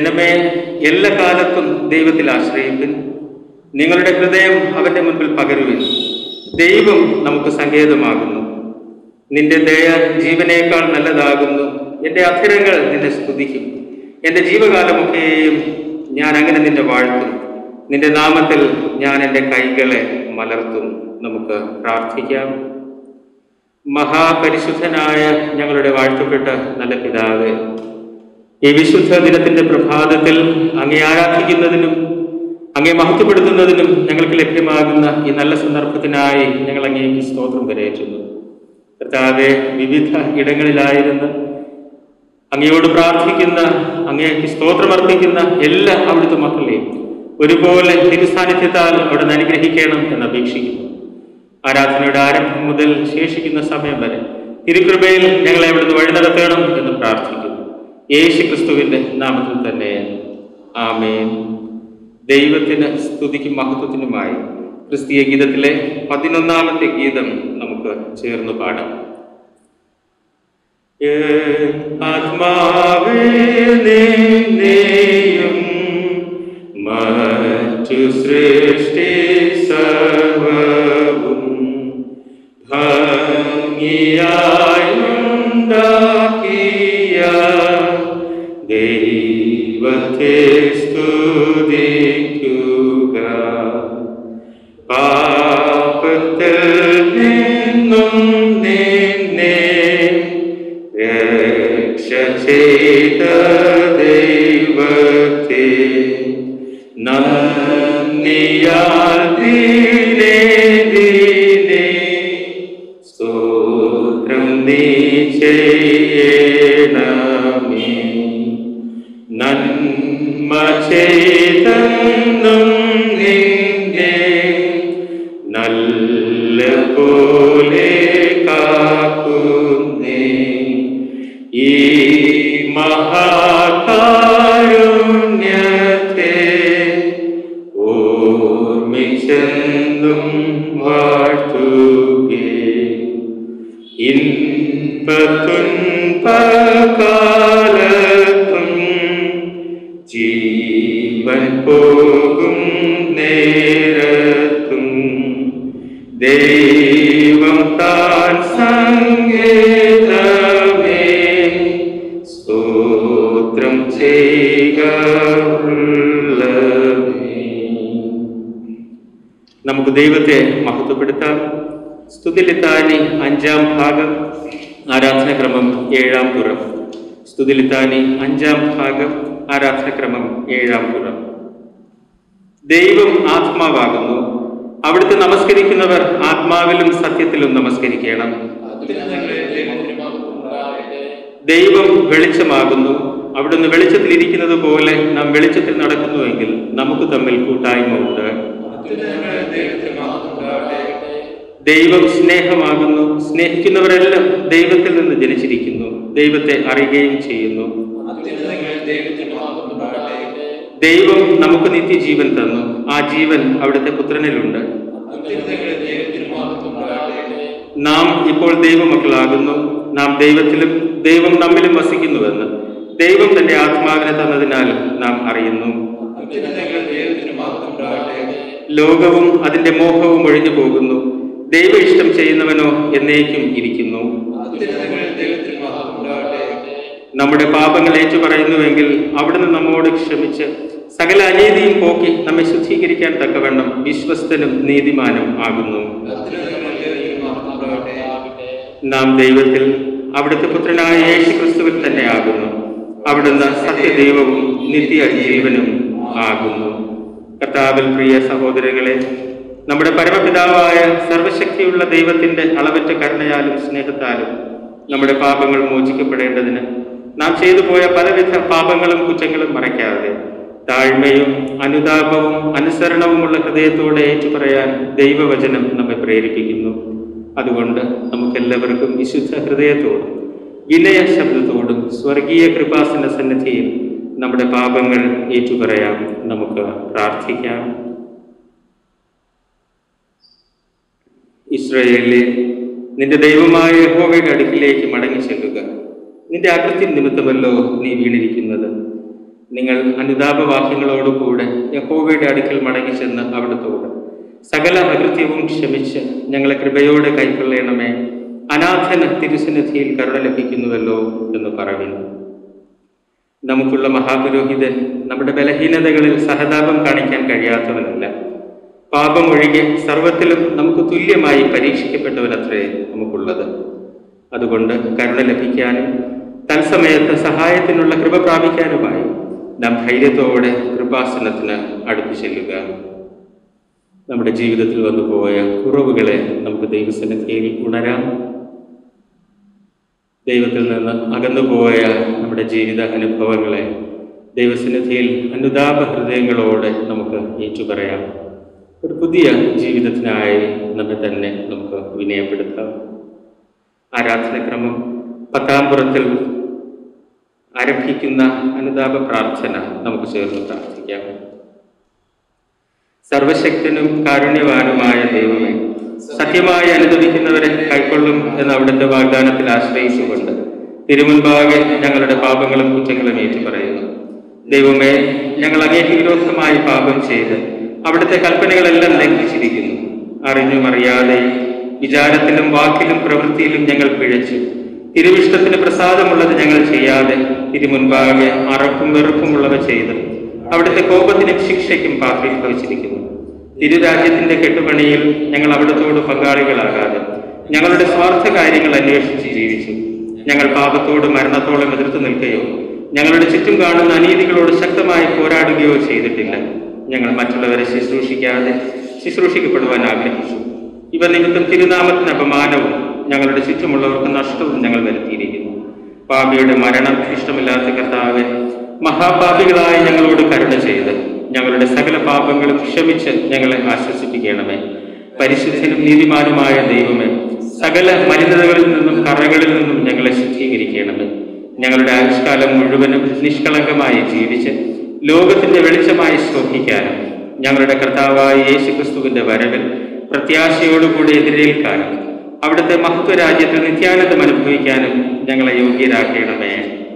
ജനമേ എല്ലാ കാലത്തും ദൈവത്തിൽ ആശ്രയിപ്പിൻ നിങ്ങളുടെ ഹൃദയം അവന്റെ മുൻപിൽ പകരുവിൻ ദൈവം നമുക്ക് സങ്കേതമാകുന്നു നിന്റെ ദയ ജീവനേക്കാൾ നല്ലതാകുന്നു എൻ്റെ അധരങ്ങൾ നിന്നെ സ്തുതിക്കും എൻ്റെ ജീവകാലമൊക്കെയും ഞാൻ അങ്ങനെ നിന്നെ വാഴ്ത്തും നിന്റെ നാമത്തിൽ ഞാൻ എൻ്റെ കൈകളെ മലർത്തും നമുക്ക് പ്രാർത്ഥിക്കാം മഹാപരിശുദ്ധനായ ഞങ്ങളുടെ വാഴ്ത്തപ്പെട്ട നല്ല പിതാവേ ഈ വിശുദ്ധ ദിനത്തിന്റെ പ്രഭാതത്തിൽ അങ്ങേ ആരാധിക്കുന്നതിനും അങ്ങേ മഹത്വപ്പെടുത്തുന്നതിനും ഞങ്ങൾക്ക് ലഭ്യമാകുന്ന ഈ നല്ല സന്ദർഭത്തിനായി ഞങ്ങൾ അങ്ങേക്ക് സ്തോത്രം കരയറ്റുന്നു കർത്താവെ വിവിധ ഇടങ്ങളിലായിരുന്ന് അങ്ങയോട് പ്രാർത്ഥിക്കുന്ന അങ്ങേക്ക് സ്തോത്രമർപ്പിക്കുന്ന എല്ലാ അവിടുത്തെ മക്കളെയും ഒരുപോലെ തിരുസാന്നിധ്യത്താൽ അവിടെ നിന്ന് അനുഗ്രഹിക്കണം എന്ന് അപേക്ഷിക്കുന്നു ആരാധനയുടെ ആരംഭം മുതൽ ശേഷിക്കുന്ന സമയം വരെ തിരുകൃപയിൽ ഞങ്ങളെ അവിടുന്ന് വഴി നടത്തണം എന്ന് പ്രാർത്ഥിക്കുന്നു യേശു ക്രിസ്തുവിന്റെ നാമത്തിൽ തന്നെ ആമേൻ ദൈവത്തിന് സ്തുതിക്കും മഹത്വത്തിനുമായി ക്രിസ്തീയ ഗീതത്തിലെ പതിനൊന്നാമത്തെ ഗീതം നമുക്ക് ചേർന്ന് പാടാം എൻ ആത്മാവേ നിന്നെയും മറ്റു സൃഷ്ടി സർവവും ഭംഗിയായുണ്ടാക്കിയ ദൈവത്തെ സ്തുതിക്കുക പാപത്തിൽ നിന്നും നിന്നെ രക്ഷ ചെയ്ത ദൈവത്തെ നന്ദിയാൽ ദിനേ ദിനേ സ്തോത്രം നീ ചെയ്യണമേ നന്മ ചെയ്തെന്നും നിന്നെ നല്ല പോലെ കാക്കുന്നേ ഈ മഹാകാരുണ്യത്തെ ഓർമ്മിച്ചെന്നും വാഴ്ത്തുകേ ഇൻപത്തുൻപകാലത്തും ജീവൻ പോകും നേരത്തും ദൈവം താൻ സംഗീതമേ സ്തോത്രം ചെയ്യുക നമുക്ക് ദൈവത്തെ മഹത്വപ്പെടുത്താം സ്തുതിലിത്താനി അഞ്ചാം ഭാഗം ആരാധനക്രമം ഏഴാം പുറം സ്തുതിലിത്താനി അഞ്ചാം ഭാഗം ആരാധനക്രമം ഏഴാം പുറം ദൈവം ആത്മാവാകുന്നു അവിടുത്തെ നമസ്കരിക്കുന്നവർ ആത്മാവിലും സത്യത്തിലും നമസ്കരിക്കണം ദൈവം വെളിച്ചമാകുന്നു അവിടുന്ന് വെളിച്ചത്തിലിരിക്കുന്നത് പോലെ നാം വെളിച്ചത്തിൽ നടക്കുന്നുവെങ്കിൽ നമുക്ക് തമ്മിൽ കൂട്ടായ്മ ഉണ്ട് ദൈവം സ്നേഹമാകുന്നു സ്നേഹിക്കുന്നവരെല്ലാം ദൈവത്തിൽ നിന്ന് ജനിച്ചിരിക്കുന്നു ദൈവത്തെ അറിയുകയും ചെയ്യുന്നു ദൈവം നമുക്ക് നിത്യജീവൻ തന്നു ആ ജീവൻ അവിടുത്തെ പുത്രനിലുണ്ട് നാം ഇപ്പോൾ ദൈവമക്കളാകുന്നു നാം ദൈവത്തിലും ദൈവം നമ്മിലും വസിക്കുന്നുവെന്ന് ദൈവം തന്റെ ആത്മാവിനെ തന്നതിനാൽ നാം അറിയുന്നു ലോകവും അതിന്റെ മോഹവും ഒഴിഞ്ഞു പോകുന്നു ദൈവ ഇഷ്ടം ചെയ്യുന്നവനോ എന്നേക്കും ഇരിക്കുന്നു നമ്മുടെ പാപങ്ങൾ ഏറ്റു പറയുന്നുവെങ്കിൽ അവിടുന്ന് നമ്മോട് ക്ഷമിച്ച് സകല അനീതിയും പോക്കി നമ്മെ ശുദ്ധീകരിക്കാൻ തക്കവണ്ണം വിശ്വസ്തനും നീതിമാനും ആകുന്നു നാം ദൈവത്തിൽ അവിടുത്തെ പുത്രനായ യേശു ക്രിസ്തുവിൽ തന്നെ ആകുന്നു അവിടുന്ന് സത്യദൈവവും നിത്യ ജീവനും ആകുന്നു കർത്താവിൽ പ്രിയ സഹോദരങ്ങളെ നമ്മുടെ പരമപിതാവായ സർവശക്തിയുള്ള ദൈവത്തിന്റെ അളവറ്റ കരുണയാലും സ്നേഹത്താലും നമ്മുടെ പാപങ്ങൾ മോചിക്കപ്പെടേണ്ടതിന് നാം ചെയ്തു പോയ പലവിധ പാപങ്ങളും കുറ്റങ്ങളും മറയ്ക്കാതെ താഴ്മയും അനുതാപവും അനുസരണവുമുള്ള ഹൃദയത്തോടെ ഏറ്റുപറയാൻ ദൈവവചനം നമ്മെ പ്രേരിപ്പിക്കുന്നു അതുകൊണ്ട് നമുക്കെല്ലാവർക്കും വിശുദ്ധ ഹൃദയത്തോടും വിനയ ശബ്ദത്തോടും സ്വർഗീയ കൃപാസന സന്നിധിയിൽ നമ്മുടെ പാപങ്ങൾ ഏറ്റുപറയാം നമുക്ക് പ്രാർത്ഥിക്കാം ഇസ്രയേലിലെ നിന്റെ ദൈവമായ യഹോവയുടെ അടുക്കിലേക്ക് മടങ്ങി ചെല്ലുക നിന്റെ അകൃത്യം നിമിത്തമല്ലോ നീ വീണിരിക്കുന്നത് നിങ്ങൾ അനുതാപവാക്യങ്ങളോടുകൂടെ യഹോവയുടെ അടുക്കൽ മടങ്ങി ചെന്ന് അവിടുത്തോട് സകല അകൃത്യവും ക്ഷമിച്ച് ഞങ്ങളെ കൃപയോടെ കൈക്കൊള്ളണമേ അനാഥന തിരുസന്നിധിയിൽ കരുണ ലഭിക്കുന്നുവല്ലോ എന്ന് പറയുന്നു നമുക്കുള്ള മഹാപുരോഹിതൻ നമ്മുടെ ബലഹീനതകളിൽ സഹതാപം കാണിക്കാൻ കഴിയാത്തവനല്ല പാപം ഒഴികെ സർവത്തിലും നമുക്ക് തുല്യമായി പരീക്ഷിക്കപ്പെട്ടവനത്രേ നമുക്കുള്ളത് അതുകൊണ്ട് കരുണ ലഭിക്കാനും തത്സമയത്ത് സഹായത്തിനുള്ള കൃപ പ്രാപിക്കാനുമായി നാം ധൈര്യത്തോടെ കൃപാസനത്തിന് അടുത്തു ചെല്ലുക നമ്മുടെ ജീവിതത്തിൽ വന്നുപോയ കുറവുകളെ നമുക്ക് ദൈവസന്നിധിയിൽ ഉണരാം ദൈവത്തിൽ നിന്ന് അകന്നുപോയ നമ്മുടെ ജീവിത അനുഭവങ്ങളെ ദൈവസന്നിധിയിൽ അനുതാപ ഹൃദയങ്ങളോടെ നമുക്ക് ഏറ്റുപറയാം ഒരു പുതിയ ജീവിതത്തിനായി നമ്മെ തന്നെ നമുക്ക് വിനയപ്പെടുത്താം ആരാധനക്രമം പത്താം പുറത്തിൽ ആരംഭിക്കുന്ന അനുതാപ പ്രാർത്ഥന നമുക്ക് ചേർന്ന് പ്രാർത്ഥിക്കാം സർവശക്തനും കാരുണ്യവാനുമായ ദൈവമേ സത്യമായി അനുദവിക്കുന്നവരെ കൈക്കൊള്ളും എന്ന അവിടുത്തെ വാഗ്ദാനത്തിൽ ആശ്രയിച്ചുകൊണ്ട് തിരുമുൻപാകെ ഞങ്ങളുടെ പാപങ്ങളും കുറ്റങ്ങളും ഏറ്റുപറയുന്നു ദൈവമേ ഞങ്ങൾ അങ്ങേക്ക് വിരോധമായി പാപം ചെയ്ത് അവിടുത്തെ കൽപ്പനകളെല്ലാം ലംഘിച്ചിരിക്കുന്നു അറിഞ്ഞും അറിയാതെയും വിചാരത്തിലും വാക്കിലും പ്രവൃത്തിയിലും ഞങ്ങൾ പിഴച്ചു തിരുവിഷ്ടത്തിന് പ്രസാദമുള്ളത് ഞങ്ങൾ ചെയ്യാതെ തിരുമുൻപാകെ അറപ്പും വെറുപ്പുമുള്ളവ ചെയ്ത് അവിടുത്തെ കോപത്തിനും ശിക്ഷയ്ക്കും പാത്രീഭവിച്ചിരിക്കുന്നു തിരുരാജ്യത്തിന്റെ കെട്ടുപണിയിൽ ഞങ്ങൾ അവിടത്തോട് പങ്കാളികളാകാതെ ഞങ്ങളുടെ സ്വാർത്ഥ കാര്യങ്ങൾ അന്വേഷിച്ച് ജീവിച്ചു ഞങ്ങൾ പാപത്തോട് മരണത്തോളം എതിർത്ത് നിൽക്കുകയോ ഞങ്ങളുടെ ചുറ്റും കാണുന്ന അനീതികളോട് ശക്തമായി പോരാടുകയോ ചെയ്തിട്ടില്ല ഞങ്ങൾ മറ്റുള്ളവരെ ശുശ്രൂഷിക്കാതെ ശുശ്രൂഷിക്കപ്പെടുവാൻ ആഗ്രഹിച്ചു ഇവ നിമിത്തം തിരുനാമത്തിന് അപമാനവും ഞങ്ങളുടെ ചുറ്റുമുള്ളവർക്ക് നഷ്ടവും ഞങ്ങൾ വരുത്തിയിരിക്കുന്നു പാപിയുടെ മരണം ഇഷ്ടമില്ലാത്ത കർത്താവെ മഹാപാപികളായ ഞങ്ങളോട് കരുണ ചെയ്ത് ഞങ്ങളുടെ സകല പാപങ്ങളും ക്ഷമിച്ച് ഞങ്ങളെ ആശ്വസിപ്പിക്കണമേ പരിശുദ്ധനും നീതിമാനുമായ ദൈവമേ സകല മലിനതകളിൽ നിന്നും കറകളിൽ നിന്നും ഞങ്ങളെ ശുദ്ധീകരിക്കണമേ ഞങ്ങളുടെ ആയുഷ്കാലം മുഴുവനും നിഷ്കളങ്കമായി ജീവിച്ച് ലോകത്തിന്റെ വെളിച്ചമായി ശോഭിക്കാനും ഞങ്ങളുടെ കർത്താവായ യേശു ക്രിസ്തുവിന്റെ വരവിൽ പ്രത്യാശയോടുകൂടി എതിരേൽക്കാനും അവിടുത്തെ മഹത്വരാജ്യത്തിൽ നിത്യാനന്ദം അനുഭവിക്കാനും ഞങ്ങളെ യോഗ്യരാക്കണമേ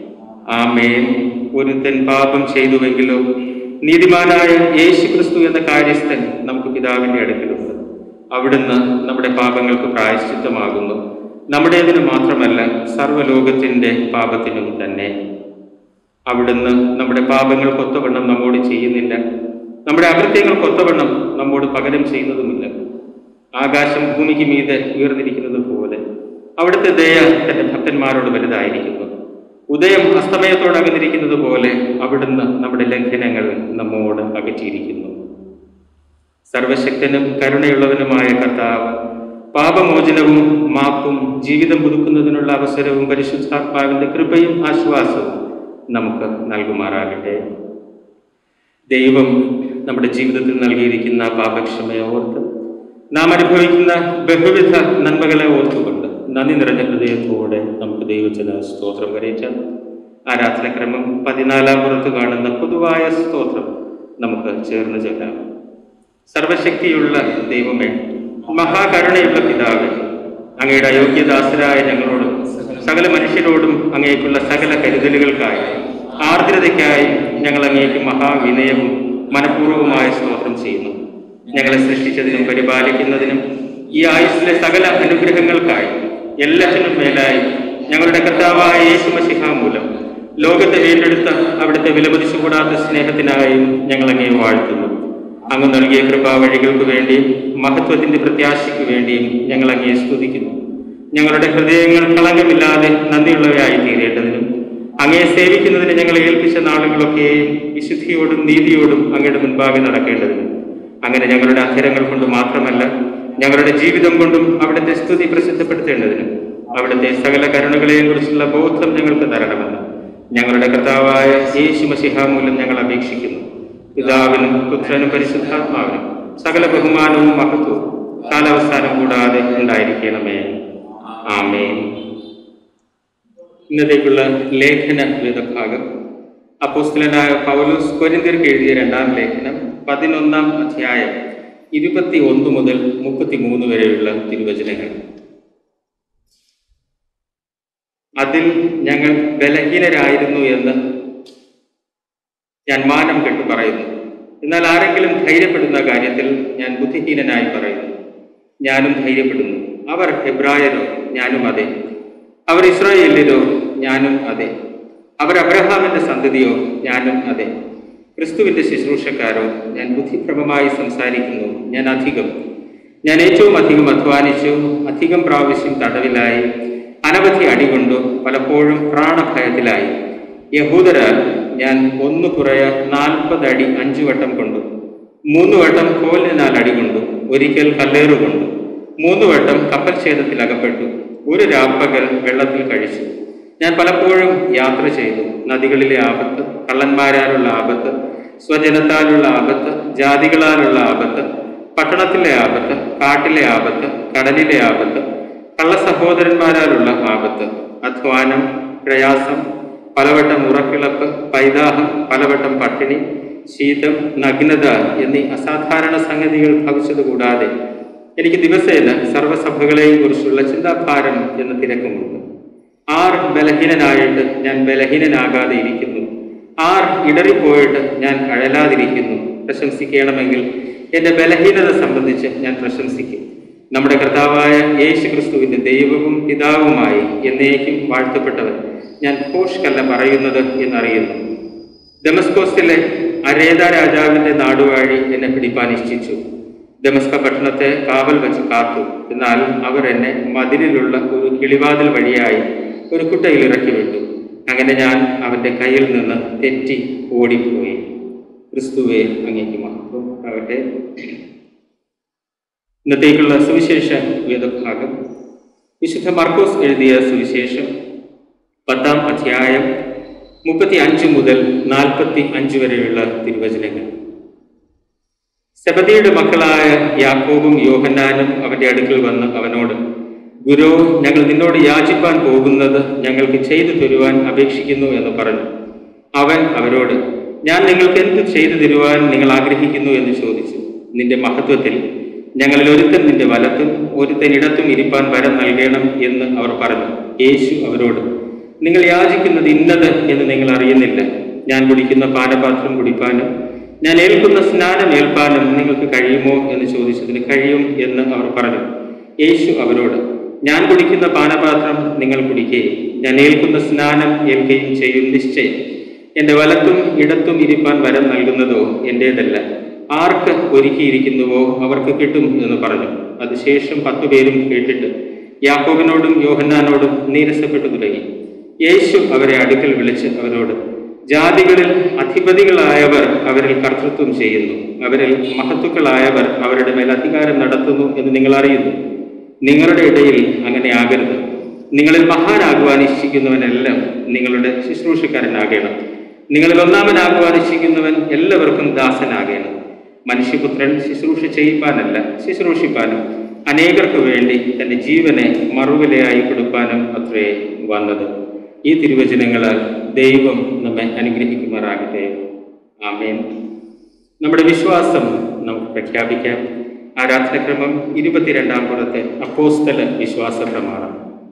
ആമേൻ ഒരുത്തൻ പാപം ചെയ്തുവെങ്കിലോ നീതിമാനായ യേശു ക്രിസ്തു എന്ന കാര്യസ്ഥൻ നമുക്ക് പിതാവിന്റെ അടുക്കലുണ്ട് അവിടുന്ന് നമ്മുടെ പാപങ്ങൾക്ക് പ്രായശ്ചിത്തമാകുന്നു നമ്മുടേതിന് മാത്രമല്ല സർവ്വലോകത്തിന്റെ പാപത്തിനും തന്നെ അവിടുന്ന് നമ്മുടെ പാപങ്ങൾക്ക് ഒത്തവണ്ണം നമ്മോട് ചെയ്യുന്നില്ല നമ്മുടെ അകൃത്യങ്ങൾക്ക് ഒത്തവണ്ണം നമ്മോട് പകരം ചെയ്യുന്നതുമില്ല ആകാശം ഭൂമിക്ക് മീതെ ഉയർന്നിരിക്കുന്നത് പോലെ അവിടുത്തെ ദയ തന്റെ ഭക്തന്മാരോട് വലുതായിരിക്കുന്നു ഉദയം അസ്തമയത്തോട് അകന്നിരിക്കുന്നത് പോലെ അവിടുന്ന് നമ്മുടെ ലംഘനങ്ങൾ നമ്മോട് അകറ്റിയിരിക്കുന്നു സർവശക്തനും കരുണയുള്ളവനുമായ കർത്താവ് പാപമോചനവും മാപ്പും ജീവിതം പുതുക്കുന്നതിനുള്ള അവസരവും പരിശുദ്ധാത്മാവിന്റെ കൃപയും ആശ്വാസവും നമുക്ക് നൽകുമാറാകട്ടെ ദൈവം നമ്മുടെ ജീവിതത്തിൽ നൽകിയിരിക്കുന്ന പാപക്ഷമയെ ഓർത്ത് നാം അനുഭവിക്കുന്ന ബഹുവിധ നന്മകളെ ഓർത്തുകൊണ്ട് നന്ദി നിറഞ്ഞ ഹൃദയത്തോടെ നമുക്ക് ദൈവത്തിന് സ്തോത്രം കരയിച്ചാൽ ആരാധനക്രമം പതിനാലാം പുറത്ത് കാണുന്ന പൊതുവായ സ്തോത്രം നമുക്ക് ചേർന്ന് ചെല്ലാം സർവശക്തിയുള്ള ദൈവമേ മഹാകരുണയുള്ള പിതാവ് അങ്ങയുടെ അയോഗ്യദാസരായ ഞങ്ങളോടും സകല മനുഷ്യരോടും അങ്ങേക്കുള്ള സകല കരുതലുകൾക്കായി ആർദ്രതയ്ക്കായി ഞങ്ങൾ അങ്ങേക്ക് മഹാവിനയവും മനഃപൂർവ്വമായ സ്തോത്രം ചെയ്യുന്നു ഞങ്ങളെ സൃഷ്ടിച്ചതിനും പരിപാലിക്കുന്നതിനും ഈ ആയുസ്സിലെ സകല അനുഗ്രഹങ്ങൾക്കായി എല്ലാറ്റിനും മേലായി ഞങ്ങളുടെ കർത്താവായ യേശുമശിഹ മൂലം ലോകത്തെ വീണ്ടെടുത്ത അവിടുത്തെ വിലമതിച്ചുകൂടാത്ത സ്നേഹത്തിനായും ഞങ്ങൾ അങ്ങേ വാഴ്ത്തുന്നു അങ്ങ് നൽകിയ കൃപാ വഴികൾക്ക് വേണ്ടിയും മഹത്വത്തിന്റെ പ്രത്യാശയ്ക്ക് വേണ്ടിയും ഞങ്ങൾ അങ്ങേ സ്തുതിക്കുന്നു ഞങ്ങളുടെ ഹൃദയങ്ങൾ കളങ്കമില്ലാതെ നന്ദിയുള്ളവയായി തീരേണ്ടതിനും അങ്ങയെ സേവിക്കുന്നതിന് ഞങ്ങളെ ഏൽപ്പിച്ച നാളുകളൊക്കെയും വിശുദ്ധിയോടും നീതിയോടും അങ്ങയുടെ മുൻപാകെ നടക്കേണ്ടതിനും അങ്ങനെ ഞങ്ങളുടെ അധരങ്ങൾ കൊണ്ട് മാത്രമല്ല ഞങ്ങളുടെ ജീവിതം കൊണ്ടും അവിടുത്തെ സ്തുതി പ്രസിദ്ധപ്പെടുത്തേണ്ടതിനും അവിടുത്തെ സകല കരുണകളെയും കുറിച്ചുള്ള ബോധം ഞങ്ങൾക്ക് തരണമെന്ന് ഞങ്ങളുടെ കർത്താവായ യേശു മസിഹ മൂലം ഞങ്ങൾ അപേക്ഷിക്കുന്നു പിതാവിനും പുത്രനും പരിശുദ്ധാത്മാവിനും സകല ബഹുമാനവും മഹത്വവും കാലാവസ്ഥാനം കൂടാതെ ഉണ്ടായിരിക്കണമേ ആമേൻ ഇന്നത്തേക്കുള്ള ലേഖന വേദഭാഗം അപ്പോസ്തലനായ പൗലോസ് കൊരിന്തിയർക്ക് എഴുതിയ രണ്ടാം ലേഖനം പതിനൊന്നാം അധ്യായം ഇരുപത്തി ഒന്ന് മുതൽ മുപ്പത്തി മൂന്ന് വരെയുള്ള തിരുവചനങ്ങൾ അതിൽ ഞങ്ങൾ ബലഹീനരായിരുന്നു എന്ന് ഞാൻ മാനം കെട്ടു പറയുന്നു എന്നാൽ ആരെങ്കിലും ധൈര്യപ്പെടുന്ന കാര്യത്തിൽ ഞാൻ ബുദ്ധിഹീനനായി പറയുന്നു ഞാനും ധൈര്യപ്പെടുന്നു അവർ ഹെബ്രായരോ ഞാനും അതെ അവർ ഇസ്രായേലിലോ ഞാനും അതെ അവർ അബ്രഹാമിന്റെ സന്തതിയോ ഞാനും അതെ ക്രിസ്തുവിന്റെ ശുശ്രൂഷക്കാരോ ഞാൻ ബുദ്ധിഭ്രമമായി സംസാരിക്കുന്നു ഞാൻ അധികം ഞാൻ ഏറ്റവും അധികം അധ്വാനിച്ചു അധികം പ്രാവശ്യം തടവിലായി അനവധി അടികൊണ്ടു പലപ്പോഴും പ്രാണഭയത്തിലായി യഹൂദരാൽ ഞാൻ ഒന്ന് കുറയ നാൽപ്പത് അടി അഞ്ചു വട്ടം കൊണ്ടു മൂന്ന് വട്ടം കോലിനാൽ അടികൊണ്ടു ഒരിക്കൽ കല്ലേറുകൊണ്ടു മൂന്ന് വട്ടം കപ്പൽ ഛേദത്തിൽ അകപ്പെട്ടു ഒരു രാപ്പകൽ വെള്ളത്തിൽ കഴിച്ചു ഞാൻ പലപ്പോഴും യാത്ര ചെയ്തു നദികളിലെ ആപത്ത് കള്ളന്മാരാലുള്ള ആപത്ത് സ്വജനത്താലുള്ള ആപത്ത് ജാതികളാലുള്ള ആപത്ത് പട്ടണത്തിലെ ആപത്ത് കാട്ടിലെ ആപത്ത് കടലിലെ ആപത്ത് കള്ള സഹോദരന്മാരാലുള്ള ആപത്ത് അധ്വാനം പ്രയാസം പലവട്ടം ഉറക്കിളപ്പ് പൈതാഹം പലവട്ടം പട്ടിണി ശീതം നഗ്നത എന്നീ അസാധാരണ സംഗതികൾ ഭവിച്ചതുകൂടാതെ എനിക്ക് ദിവസേന സർവ്വസഭകളെയും കുറിച്ചുള്ള ചിന്താഭാരം എന്ന തിരക്കുമുണ്ട് ആർ ബലഹീനനായിട്ട് ഞാൻ ബലഹീനനാകാതെ ഇരിക്കുന്നു ആർ ഇടറിപ്പോയിട്ട് ഞാൻ അഴലാതിരിക്കുന്നു പ്രശംസിക്കണമെങ്കിൽ എൻ്റെ ബലഹീനത സംബന്ധിച്ച് ഞാൻ പ്രശംസിക്കും നമ്മുടെ കർത്താവായ യേശു ക്രിസ്തുവിൻ്റെ ദൈവവും പിതാവുമായി എന്നേക്കും വാഴ്ത്തപ്പെട്ടവൻ ഞാൻ ഘോഷ്കല്ല പറയുന്നത് എന്നറിയുന്നു ഡെമസ്കോസിലെ അരേത രാജാവിന്റെ നാടുവാഴി എന്നെ പിടിപ്പാൻ ഇച്ഛിച്ചു ഡെമസ്ക പട്ടണത്തെ കാവൽ വെച്ച് കാത്തു എന്നാൽ അവർ എന്നെ മതിലിലുള്ള ഒരു കിളിവാതിൽ വഴിയായി ഒരു കുട്ടയിൽ ഇറക്കി വിട്ടു അങ്ങനെ ഞാൻ അവന്റെ കയ്യിൽ നിന്ന് തെറ്റി ഓടിപ്പോയി ക്രിസ്തുവെ അങ്ങേക്ക് മഹത്വം ആകട്ടെ ഇന്നത്തേക്കുള്ള സുവിശേഷ വേദഭാഗം വിശുദ്ധ മർക്കോസ് എഴുതിയ സുവിശേഷം പത്താം അധ്യായം മുപ്പത്തി അഞ്ച് മുതൽ നാൽപ്പത്തി അഞ്ച് വരെയുള്ള തിരുവചനങ്ങൾ സെബദിയുടെ മക്കളായ യാക്കോബും യോഹന്നാനും അവന്റെ അടുക്കൽ വന്ന് അവനോട് ഗുരു ഞങ്ങൾ നിന്നോട് യാചിപ്പാൻ പോകുന്നത് ഞങ്ങൾക്ക് ചെയ്തു തരുവാൻ അപേക്ഷിക്കുന്നു എന്ന് പറഞ്ഞു അവൻ അവരോട് ഞാൻ നിങ്ങൾക്ക് എന്ത് ചെയ്തു തരുവാൻ നിങ്ങൾ ആഗ്രഹിക്കുന്നു എന്ന് ചോദിച്ചു നിന്റെ മഹത്വത്തിൽ ഞങ്ങളിൽ ഒരുത്തൻ നിന്റെ വലത്തും ഒരുത്തൻ ഇടത്തും ഇരിപ്പാൻ വരം നൽകണം എന്ന് അവർ പറഞ്ഞു യേശു അവരോട് നിങ്ങൾ യാചിക്കുന്നത് ഇന്നത് എന്ന് നിങ്ങൾ അറിയുന്നില്ല ഞാൻ കുടിക്കുന്ന പാനപാത്രം കുടിപ്പാനും ഞാൻ ഏൽക്കുന്ന സ്നാനം ഏൽപ്പാനും നിങ്ങൾക്ക് കഴിയുമോ എന്ന് ചോദിച്ചതിന് കഴിയും എന്ന് അവർ പറഞ്ഞു യേശു അവരോട് ഞാൻ കുടിക്കുന്ന പാനപാത്രം നിങ്ങൾ കുടിക്കുകയും ഞാൻ ഏൽക്കുന്ന സ്നാനം ഏൽക്കുകയും ചെയ്യും നിശ്ചയം എന്റെ വലത്തും ഇടത്തും ഇരിപ്പാൻ വരം നൽകുന്നതോ എന്റേതല്ല ആർക്ക് ഒരുക്കിയിരിക്കുന്നുവോ അവർക്ക് കിട്ടും എന്ന് പറഞ്ഞു അതിശേഷം പത്തുപേരും കേട്ടിട്ട് യാക്കോബിനോടും യോഹന്നാനോടും നീരസപ്പെട്ടു തുടങ്ങി യേശു അവരെ അടുക്കൽ വിളിച്ച് അവരോട് ജാതികളിൽ അധിപതികളായവർ അവരിൽ കർത്തൃത്വം ചെയ്യുന്നു അവരിൽ മഹത്തുക്കളായവർ അവരുടെ മേൽ അധികാരം നടത്തുന്നു എന്ന് നിങ്ങൾ അറിയുന്നു നിങ്ങളുടെ ഇടയിൽ അങ്ങനെ ആകരുത് നിങ്ങളിൽ മഹാനാകുവാൻ ഇച്ഛിക്കുന്നവനെല്ലാം നിങ്ങളുടെ ശുശ്രൂഷക്കാരനാകണം നിങ്ങളിൽ ഒന്നാമനാകുവാൻ ഇച്ഛിക്കുന്നവൻ എല്ലാവർക്കും ദാസനാകണം മനുഷ്യപുത്രൻ ശുശ്രൂഷ ചെയ്യിപ്പാനല്ല ശുശ്രൂഷിപ്പാനും അനേകർക്ക് വേണ്ടി തന്റെ ജീവനെ മറുവിലയായി കൊടുക്കാനും അത്രേ വന്നത് ഈ തിരുവചനങ്ങളാൽ ദൈവം നമ്മെ അനുഗ്രഹിക്കുമാറാകട്ടെ ആമേൻ നമ്മുടെ വിശ്വാസം നമുക്ക് പ്രഖ്യാപിക്കാം ആരാധനക്രമം ഇരുപത്തിരണ്ടാം പുറത്തെ അപ്പോസ്തല വിശ്വാസ പ്രമാണം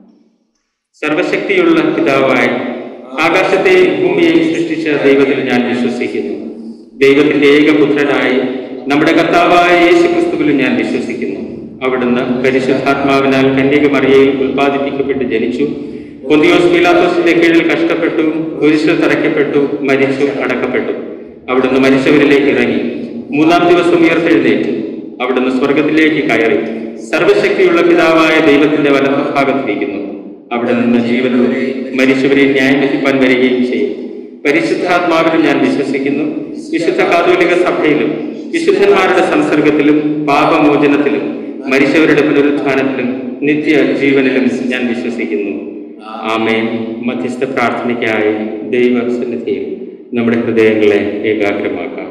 സർവശക്തിയുള്ള പിതാവായി ആകാശത്തെയും ഭൂമിയെയും സൃഷ്ടിച്ച ദൈവത്തിൽ ഞാൻ വിശ്വസിക്കുന്നു ദൈവത്തിന്റെ ഏകപുത്രനായി നമ്മുടെ കർത്താവായ യേശു ക്രിസ്തുവിൽ ഞാൻ വിശ്വസിക്കുന്നു അവിടുന്ന് പരിശുദ്ധാത്മാവിനാൽ കന്യകമറിയയിൽ ഉൽപ്പാദിപ്പിക്കപ്പെട്ട് ജനിച്ചു പൊന്തിയോസ് പീലാത്തോസിന്റെ കീഴിൽ കഷ്ടപ്പെട്ടു കുരിശിൽ തറയ്ക്കപ്പെട്ടു മരിച്ചു അടക്കപ്പെട്ടു അവിടുന്ന് മരിച്ചവരിലേക്ക് ഇറങ്ങി മൂന്നാം ദിവസം ഉയർത്തെഴുന്നേറ്റു അവിടുന്ന് സ്വർഗത്തിലേക്ക് കയറി സർവശക്തിയുള്ള പിതാവായ ദൈവത്തിന്റെ വലഭാഗത്തിരിക്കുന്നു അവിടെ നിന്ന് ജീവനും മരിച്ചവരെ ന്യായം വിധിപ്പാൻ വരികയും ചെയ്യും പരിശുദ്ധാത്മാവിലും ഞാൻ വിശ്വസിക്കുന്നു വിശുദ്ധ കാതോലിക സഭയിലും വിശുദ്ധന്മാരുടെ സംസർഗത്തിലും പാപമോചനത്തിലും മരിച്ചവരുടെ പുനരുത്ഥാനത്തിലും നിത്യ ജീവനിലും ഞാൻ വിശ്വസിക്കുന്നു ആമേൻ മധ്യസ്ഥ പ്രാർത്ഥനയ്ക്കായി ദൈവസന്നിധിയിൽ നമ്മുടെ ഹൃദയങ്ങളെ ഏകാഗ്രമാക്കാം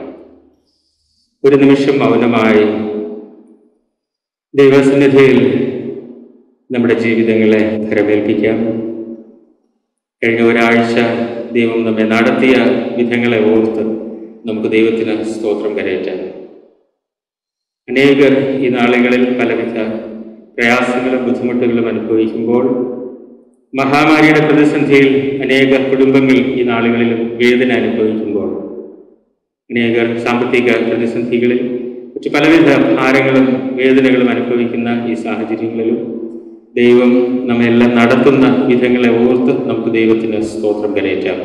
ഒരു നിമിഷം മൗനമായി ദൈവസന്നിധിയിൽ നമ്മുടെ ജീവിതങ്ങളെ ഭരമേൽപ്പിക്കാം കഴിഞ്ഞ ഒരാഴ്ച ദൈവം നമ്മെ നടത്തിയ വിധങ്ങളെ ഓർത്ത് നമുക്ക് ദൈവത്തിന് സ്തോത്രം കരയറ്റാം അനേകർ ഈ നാളുകളിൽ പലവിധ പ്രയാസങ്ങളും ബുദ്ധിമുട്ടുകളും അനുഭവിക്കുമ്പോൾ മഹാമാരിയുടെ പ്രതിസന്ധിയിൽ അനേക കുടുംബങ്ങൾ ഈ നാളുകളിലും വേദന അനുഭവിക്കുമ്പോൾ അനേകർ സാമ്പത്തിക പ്രതിസന്ധികളിൽ മറ്റു പലവിധ ഭാരങ്ങളും വേദനകളും അനുഭവിക്കുന്ന ഈ സാഹചര്യങ്ങളിലും ദൈവം നമ്മെല്ലാം നടത്തുന്ന വിധങ്ങളെ ഓർത്ത് നമുക്ക് ദൈവത്തിന് സ്തോത്രം കരയറ്റാം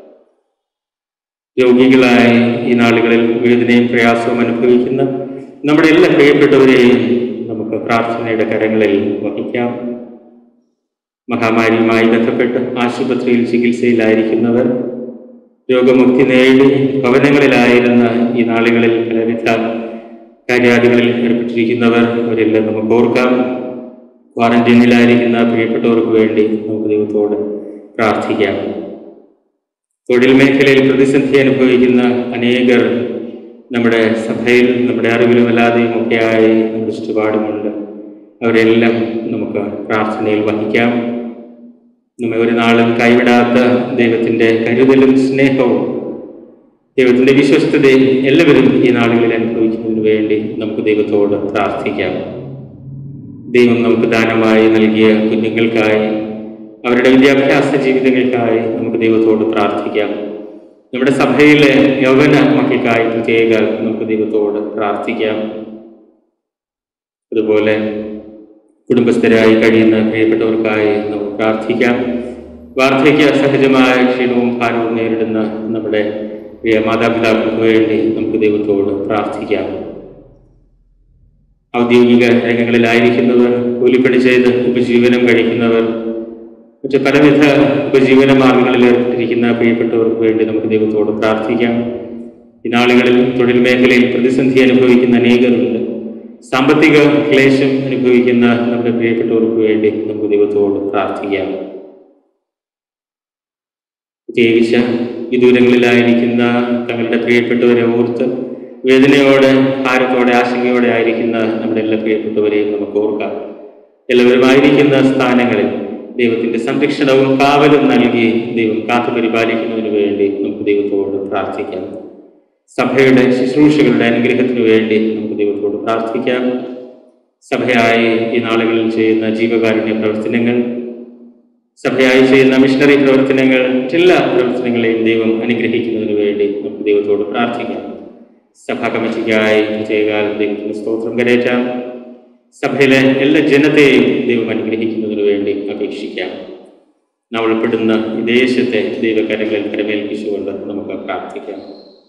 രോഗികളായ ഈ നാളുകളിൽ വേദനയും പ്രയാസവും അനുഭവിക്കുന്ന നമ്മുടെ എല്ലാ പ്രിയപ്പെട്ടവരെയും നമുക്ക് പ്രാർത്ഥനയുടെ കരങ്ങളിൽ വഹിക്കാം മഹാമാരിയുമായി ബന്ധപ്പെട്ട് ആശുപത്രിയിൽ ചികിത്സയിലായിരിക്കുന്നവർ രോഗമുക്തി നേടി ഭവനങ്ങളിലായിരുന്ന ഈ നാളുകളിൽ പലവിധ കാര്യാദികളിൽ ഏർപ്പെട്ടിരിക്കുന്നവർ അവരെല്ലാം നമുക്ക് ഓർക്കാം ക്വാറന്റൈനിലായിരിക്കുന്ന പ്രിയപ്പെട്ടവർക്ക് വേണ്ടി നമുക്ക് ദൈവത്തോട് പ്രാർത്ഥിക്കാം തൊഴിൽ മേഖലയിൽ പ്രതിസന്ധി അനുഭവിക്കുന്ന അനേകർ നമ്മുടെ സഭയിൽ നമ്മുടെ അറിവിലും അല്ലാതെയും ഒക്കെയായി നമ്മുടെ ചുറ്റുപാടുമുണ്ട് അവരെല്ലാം നമുക്ക് പ്രാർത്ഥനയിൽ വഹിക്കാം നമ്മെ ഒരു നാളും കൈവിടാത്ത ദൈവത്തിൻ്റെ കരുതലും സ്നേഹവും ദൈവത്തിൻ്റെ വിശ്വസ്തതയും എല്ലാവരും ഈ നാളുകളിൽ അനുഭവിക്കുന്നതിന് വേണ്ടി നമുക്ക് ദൈവത്തോട് പ്രാർത്ഥിക്കാം ദൈവം നമുക്ക് ദാനമായി നൽകിയ കുഞ്ഞുങ്ങൾക്കായി അവരുടെ വിദ്യാഭ്യാസ ജീവിതങ്ങൾക്കായി നമുക്ക് ദൈവത്തോട് പ്രാർത്ഥിക്കാം നമ്മുടെ സഭയിലെ യൗവന മക്കൾക്കായി പ്രത്യേക നമുക്ക് ദൈവത്തോട് പ്രാർത്ഥിക്കാം അതുപോലെ കുടുംബസ്ഥരായി കഴിയുന്ന പ്രിയപ്പെട്ടവർക്കായി നമുക്ക് പ്രാർത്ഥിക്കാം വാർദ്ധക്യ സഹജമായ ക്ഷീണവും ഭാരവും നേരിടുന്ന നമ്മുടെ പ്രിയ മാതാപിതാക്കൾക്ക് വേണ്ടി നമുക്ക് ദൈവത്തോട് പ്രാർത്ഥിക്കാം ഔദ്യോഗിക രംഗങ്ങളിലായിരിക്കുന്നവർ കൂലിപ്പണി ചെയ്ത് ഉപജീവനം കഴിക്കുന്നവർ മറ്റ് പലവിധ ഉപജീവന മാർഗങ്ങളിൽ ഏർപ്പെട്ടിരിക്കുന്ന പ്രിയപ്പെട്ടവർക്ക് വേണ്ടി നമുക്ക് ദൈവത്തോട് പ്രാർത്ഥിക്കാം ഈ നാളുകളിൽ തൊഴിൽ മേഖലയിൽ പ്രതിസന്ധി അനുഭവിക്കുന്ന അനേകരുണ്ട് സാമ്പത്തിക ക്ലേശം അനുഭവിക്കുന്ന നമ്മുടെ പ്രിയപ്പെട്ടവർക്ക് വേണ്ടി നമുക്ക് ദൈവത്തോട് പ്രാർത്ഥിക്കാം പ്രത്യേകിച്ച് ഈ ദൂരങ്ങളിലായിരിക്കുന്ന തങ്ങളുടെ പ്രിയപ്പെട്ടവരെ ഓർത്ത് വേദനയോടെ ഭാരത്തോടെ ആശങ്കയോടെ ആയിരിക്കുന്ന നമ്മുടെ എല്ലാ പ്രിയപ്പെട്ടവരെയും നമുക്ക് ഓർക്കാം എല്ലാവരുമായിരിക്കുന്ന സ്ഥാനങ്ങളിൽ ദൈവത്തിന്റെ സംരക്ഷണവും കാവലും നൽകി ദൈവം കാത്തു പരിപാലിക്കുന്നതിന് വേണ്ടി നമുക്ക് ദൈവത്തോട് പ്രാർത്ഥിക്കാം സഭയുടെ ശുശ്രൂഷകളുടെ അനുഗ്രഹത്തിനു വേണ്ടി നമുക്ക് ദൈവത്തോട് പ്രാർത്ഥിക്കാം സഭയായി ഈ നാളുകളിൽ ചെയ്യുന്ന ജീവകാരുണ്യ പ്രവർത്തനങ്ങൾ സഭയായി ചെയ്യുന്ന മിഷണറി പ്രവർത്തനങ്ങൾ എല്ലാ പ്രവർത്തനങ്ങളെയും ദൈവം അനുഗ്രഹിക്കുന്നതിന് വേണ്ടി നമുക്ക് ദൈവത്തോട് പ്രാർത്ഥിക്കാം സഭാ കമ്മിറ്റിക്കായി പ്രത്യേകാൽ ദൈവത്തിന് സ്തോത്രം കരയറ്റാം സഭയിലെ എല്ലാ ജനത്തെയും ദൈവം അനുഗ്രഹിക്കുന്നതിന് വേണ്ടി അപേക്ഷിക്കാം നാം ഉൾപ്പെടുന്ന ഈ ദേശത്തെ ദൈവകരങ്ങളിൽ പരമേൽപ്പിച്ചുകൊണ്ട് നമുക്ക് പ്രാർത്ഥിക്കാം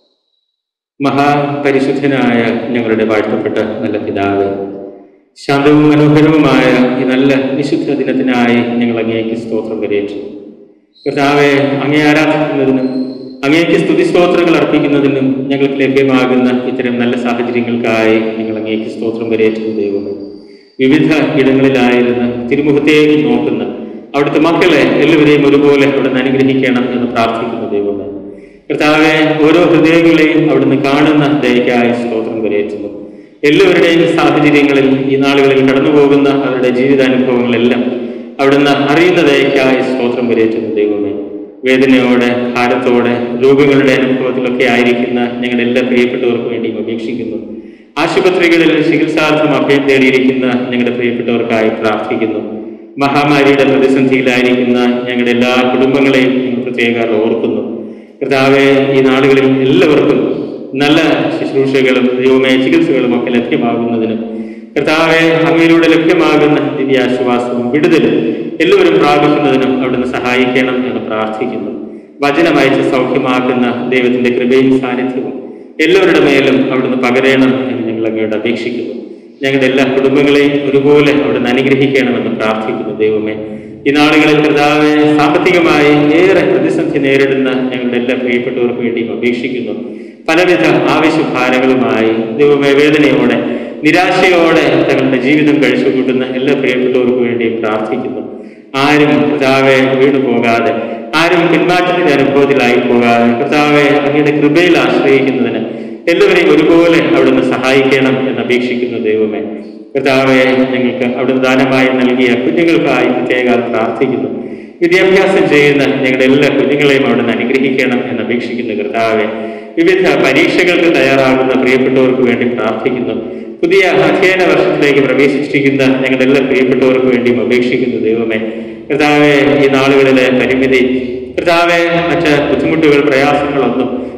മഹാപരിശുദ്ധനായ ഞങ്ങളുടെ വാഴ്ത്തപ്പെട്ട നല്ല പിതാവ് ശാന്തവും മനോഹരവുമായ ഈ നല്ല വിശുദ്ധ ദിനത്തിനായി ഞങ്ങൾ അങ്ങേക്ക് സ്തോത്രം കരയേറ്റു കർത്താവെ അങ്ങേ ആരാധിക്കുന്നതിനും അങ്ങേക്ക് സ്തുതി സ്തോത്രങ്ങൾ അർപ്പിക്കുന്നതിനും ഞങ്ങൾക്ക് ലഭ്യമാകുന്ന ഇത്തരം നല്ല സാഹചര്യങ്ങൾക്കായി ഞങ്ങൾ അങ്ങേക്ക് സ്തോത്രം കരയേറ്റുന്ന ദൈവമേ വിവിധ ഇടങ്ങളിലായിരുന്ന് തിരുമുഖത്തേക്ക് നോക്കുന്ന അവിടുത്തെ മക്കളെ എല്ലാവരെയും ഒരുപോലെ അവിടുന്ന് അനുഗ്രഹിക്കണം എന്ന് പ്രാർത്ഥിക്കുന്ന ദൈവമേ കർത്താവെ ഓരോ ഹൃദയങ്ങളെയും അവിടുന്ന് കാണുന്ന ദയക്കായി സ്തോത്രം കരയേറ്റുന്നു എല്ലാവരുടെയും സാഹചര്യങ്ങളിൽ ഈ നാളുകളിൽ കടന്നു പോകുന്ന അവരുടെ ജീവിതാനുഭവങ്ങളെല്ലാം അവിടുന്ന് അറിയുന്ന ദയക്കായി സ്തോത്രം കരയേറ്റുന്ന ദൈവമേ വേദനയോടെ ഭാരത്തോടെ രോഗങ്ങളുടെ അനുഭവത്തിലൊക്കെ ആയിരിക്കുന്ന ഞങ്ങളുടെ എല്ലാ പ്രിയപ്പെട്ടവർക്ക് വേണ്ടിയും അപേക്ഷിക്കുന്നു ആശുപത്രികളിൽ ചികിത്സാർത്ഥം അഭയം തേടിയിരിക്കുന്ന ഞങ്ങളുടെ പ്രിയപ്പെട്ടവർക്കായി പ്രാർത്ഥിക്കുന്നു മഹാമാരിയുടെ പ്രതിസന്ധിയിലായിരിക്കുന്ന ഞങ്ങളുടെ എല്ലാ കുടുംബങ്ങളെയും ഞങ്ങൾ പ്രത്യേകം ഓർക്കുന്നു കർത്താവെ ഈ നാളുകളിൽ എല്ലാവർക്കും നല്ല ശുശ്രൂഷകളും ദൈവമായ ചികിത്സകളും ഒക്കെ ലഭ്യമാകുന്നതിനും കർത്താവെ അങ്ങയിലൂടെ ലഭ്യമാകുന്ന ദിവ്യാശ്വാസവും വിടുതലും എല്ലാവരും പ്രാപിക്കുന്നതിനും അവിടുന്ന് സഹായിക്കണം എന്ന് പ്രാർത്ഥിക്കുന്നു വചനമയച്ച് സൗഖ്യമാക്കുന്ന ദൈവത്തിന്റെ കൃപയും സാന്നിധ്യവും എല്ലാവരുടെ മേലും അവിടുന്ന് പകരണം എന്ന് ഞങ്ങൾ അങ്ങയോട് അപേക്ഷിക്കുന്നു ഞങ്ങളുടെ എല്ലാ കുടുംബങ്ങളെയും ഒരുപോലെ അവിടുന്ന് അനുഗ്രഹിക്കണമെന്ന് പ്രാർത്ഥിക്കുന്നു ദൈവമേ ഈ നാളുകളിൽ കർത്താവെ സാമ്പത്തികമായി ഏറെ പ്രതിസന്ധി നേരിടുന്ന ഞങ്ങളുടെ എല്ലാ പ്രിയപ്പെട്ടവർക്ക് വേണ്ടിയും അപേക്ഷിക്കുന്നു പലവിധ ആവശ്യഭാരങ്ങളുമായി ദൈവമേ വേദനയോടെ നിരാശയോടെ തങ്ങളുടെ ജീവിതം കഴിച്ചു കൂട്ടുന്ന എല്ലാ പ്രിയപ്പെട്ടവർക്കും വേണ്ടിയും പ്രാർത്ഥിക്കുന്നു ആരും കർത്താവെ വീണു പോകാതെ ആരും പിന്മാറ്റത്തിന്റെ അനുഭവത്തിലായി പോകാതെ കർത്താവെ അങ്ങയുടെ കൃപയിൽ ആശ്രയിക്കുന്നതിന് എല്ലാവരെയും ഒരുപോലെ അവിടുന്ന് സഹായിക്കണം എന്ന് അപേക്ഷിക്കുന്നു ദൈവമേ കർത്താവെ ഞങ്ങൾക്ക് അവിടുന്ന് ദാനമായി നൽകിയ കുഞ്ഞുങ്ങൾക്കായി പ്രത്യേകം പ്രാർത്ഥിക്കുന്നു വിദ്യാഭ്യാസം ചെയ്യുന്ന ഞങ്ങളുടെ എല്ലാ കുഞ്ഞുങ്ങളെയും അവിടുന്ന് അനുഗ്രഹിക്കണം എന്ന് അപേക്ഷിക്കുന്നു കർത്താവെ വിവിധ പരീക്ഷകൾക്ക് തയ്യാറാകുന്ന പ്രിയപ്പെട്ടവർക്ക് വേണ്ടി പ്രാർത്ഥിക്കുന്നു പുതിയ അധ്യയന വർഷത്തിലേക്ക് പ്രവേശിച്ചിരിക്കുന്ന ഞങ്ങളുടെ എല്ലാ പ്രിയപ്പെട്ടവർക്ക് വേണ്ടിയും അപേക്ഷിക്കുന്നു ദൈവമേ കർത്താവെ ഈ നാളുകളിലെ പരിമിതി കർത്താവെ മറ്റ് ബുദ്ധിമുട്ടുകൾ പ്രയാസങ്ങളൊന്നും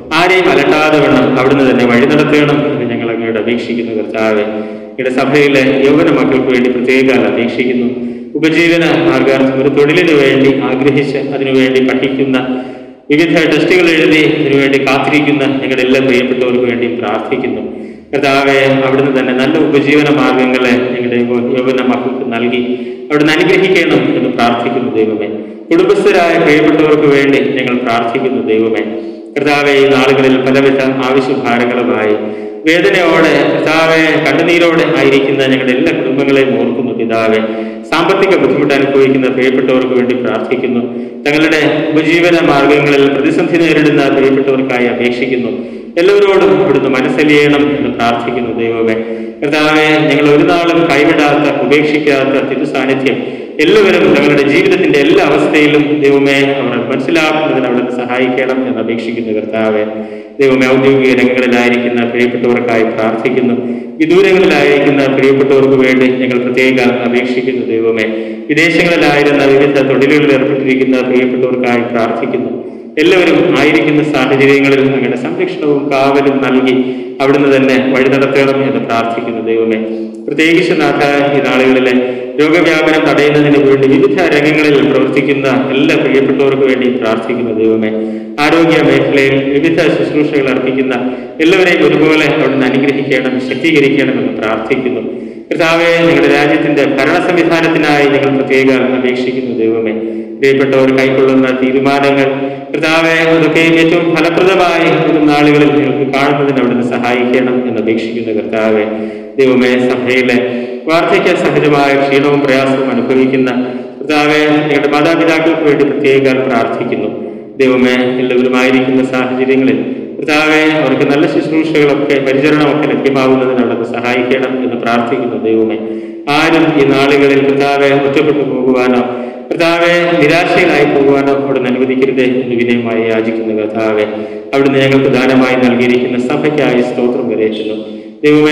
ആരെയും അലട്ടാതെ വേണം അവിടുന്ന് തന്നെ വഴി നടത്തണം എന്ന് ഞങ്ങൾ അങ്ങോട്ട് അപേക്ഷിക്കുന്നു കർത്താവെ ഇവിടെ സഭയിലെ യൗവന മക്കൾക്ക് വേണ്ടി പ്രത്യേകം അപേക്ഷിക്കുന്നു ഉപജീവന മാർഗാർത്ഥം ഒരു തൊഴിലിന് വേണ്ടി ആഗ്രഹിച്ച് അതിനുവേണ്ടി പഠിക്കുന്ന വിവിധ ടെസ്റ്റുകൾ എഴുതി അതിനുവേണ്ടി കാത്തിരിക്കുന്ന ഞങ്ങളുടെ എല്ലാ പ്രിയപ്പെട്ടവർക്ക് വേണ്ടിയും പ്രാർത്ഥിക്കുന്നു കർത്താവെ അവിടുന്ന് തന്നെ നല്ല ഉപജീവന മാർഗങ്ങളെ ഞങ്ങളുടെ യൗവന മക്കൾക്ക് നൽകി അവിടുന്ന് അനുഗ്രഹിക്കണം എന്ന് പ്രാർത്ഥിക്കുന്നു ദൈവമേ കുടുംബസ്ഥരായ പ്രിയപ്പെട്ടവർക്ക് വേണ്ടി ഞങ്ങൾ പ്രാർത്ഥിക്കുന്നു ദൈവമേ കർത്താവെ ഈ നാളുകളിൽ പലവിധ ആവശ്യഭാരങ്ങളുമായി വേദനയോടെ കർത്താവെ കണ്ണുനീരോടെ ആയിരിക്കുന്ന ഞങ്ങളുടെ എല്ലാ കുടുംബങ്ങളെയും ഓർക്കുന്നു പിതാവെ സാമ്പത്തിക ബുദ്ധിമുട്ട് അനുഭവിക്കുന്ന പ്രിയപ്പെട്ടവർക്ക് വേണ്ടി പ്രാർത്ഥിക്കുന്നു തങ്ങളുടെ ഉപജീവന മാർഗങ്ങളിൽ പ്രതിസന്ധി നേരിടുന്ന പ്രിയപ്പെട്ടവർക്കായി അപേക്ഷിക്കുന്നു എല്ലാവരോടും ഇവിടുന്ന് മനസ്സലിയണം എന്ന് പ്രാർത്ഥിക്കുന്നു ദൈവമേ കർത്താവെ ഞങ്ങൾ ഒരു നാളും കൈവിടാത്ത ഉപേക്ഷിക്കാത്ത തിരുസാന്നിധ്യം എല്ലാവരും തങ്ങളുടെ ജീവിതത്തിന്റെ എല്ലാ അവസ്ഥയിലും ദൈവമേ അവർ മനസ്സിലാക്കുന്നതിന് അവിടുന്ന് സഹായിക്കണം എന്ന് അപേക്ഷിക്കുന്നു കർത്താവെ ദൈവമേ ഔദ്യോഗിക രംഗങ്ങളിലായിരിക്കുന്ന പ്രിയപ്പെട്ടവർക്കായി പ്രാർത്ഥിക്കുന്നു വിദൂരങ്ങളിലായിരിക്കുന്ന പ്രിയപ്പെട്ടവർക്ക് വേണ്ടി ഞങ്ങൾ പ്രത്യേകം അപേക്ഷിക്കുന്നു ദൈവമേ വിദേശങ്ങളിലായിരുന്ന വിവിധ തൊഴിലുകളിൽ ഏർപ്പെട്ടിരിക്കുന്ന പ്രിയപ്പെട്ടവർക്കായി പ്രാർത്ഥിക്കുന്നു എല്ലാവരും ആയിരിക്കുന്ന സാഹചര്യങ്ങളിൽ അങ്ങനെ സംരക്ഷണവും കാവലും നൽകി അവിടുന്ന് തന്നെ വഴി നടത്തണം എന്ന് പ്രാർത്ഥിക്കുന്നു ദൈവമേ പ്രത്യേകിച്ച് നാഥ ഈ നാളുകളിലെ രോഗവ്യാപനം തടയുന്നതിന് വേണ്ടി വിവിധ രംഗങ്ങളിൽ പ്രവർത്തിക്കുന്ന എല്ലാ പ്രിയപ്പെട്ടവർക്ക് വേണ്ടി പ്രാർത്ഥിക്കുന്നു ദൈവമേ ആരോഗ്യ മേഖലയിൽ വിവിധ ശുശ്രൂഷകൾ അർപ്പിക്കുന്ന എല്ലാവരെയും ഒരുപോലെ അവിടുന്ന് അനുഗ്രഹിക്കണം ശക്തീകരിക്കണമെന്ന് പ്രാർത്ഥിക്കുന്നു കർത്താവെ ഞങ്ങളുടെ രാജ്യത്തിന്റെ ഭരണ സംവിധാനത്തിനായി ഞങ്ങൾ പ്രത്യേകം അപേക്ഷിക്കുന്നു ദൈവമേ പ്രിയപ്പെട്ടവർ കൈക്കൊള്ളുന്ന തീരുമാനങ്ങൾ കർത്താവെ അതൊക്കെയും ഏറ്റവും ഫലപ്രദമായി ഒരു നാളുകളിൽ ഞങ്ങൾക്ക് കാണുന്നതിന് അവിടുന്ന് സഹായിക്കണം എന്ന് അപേക്ഷിക്കുന്നു കർത്താവെ ദൈവമേ സഭയിലെ വാർദ്ധക്യ സഹജമായ ക്ഷീണവും പ്രയാസവും അനുഭവിക്കുന്ന കർത്താവെ ഞങ്ങളുടെ മാതാപിതാക്കൾക്ക് വേണ്ടി പ്രത്യേകം പ്രാർത്ഥിക്കുന്നു ദൈവമേ എല്ലാവരുമായിരിക്കുന്ന സാഹചര്യങ്ങളിൽ കർത്താവെ അവർക്ക് നല്ല ശുശ്രൂഷകളൊക്കെ പരിചരണമൊക്കെ ലഭ്യമാകുന്നതിന് അവിടുന്ന് സഹായിക്കണം എന്ന് പ്രാർത്ഥിക്കുന്നു ദൈവമേ ആരും ഈ നാളുകളിൽ കർത്താവെ ഒറ്റപ്പെട്ടു പോകുവാനോ കർത്താവെ നിരാശയിലായി പോകുവാനോ അവിടുന്ന് അനുവദിക്കരുത് എന്ന് വിനയമായി യാചിക്കുന്നു കർത്താവെ അവിടുന്ന് ഞങ്ങൾക്ക് ദാനമായി നൽകിയിരിക്കുന്ന സഭയ്ക്കായി സ്തോത്രം കരയറ്റുന്നു ദൈവമേ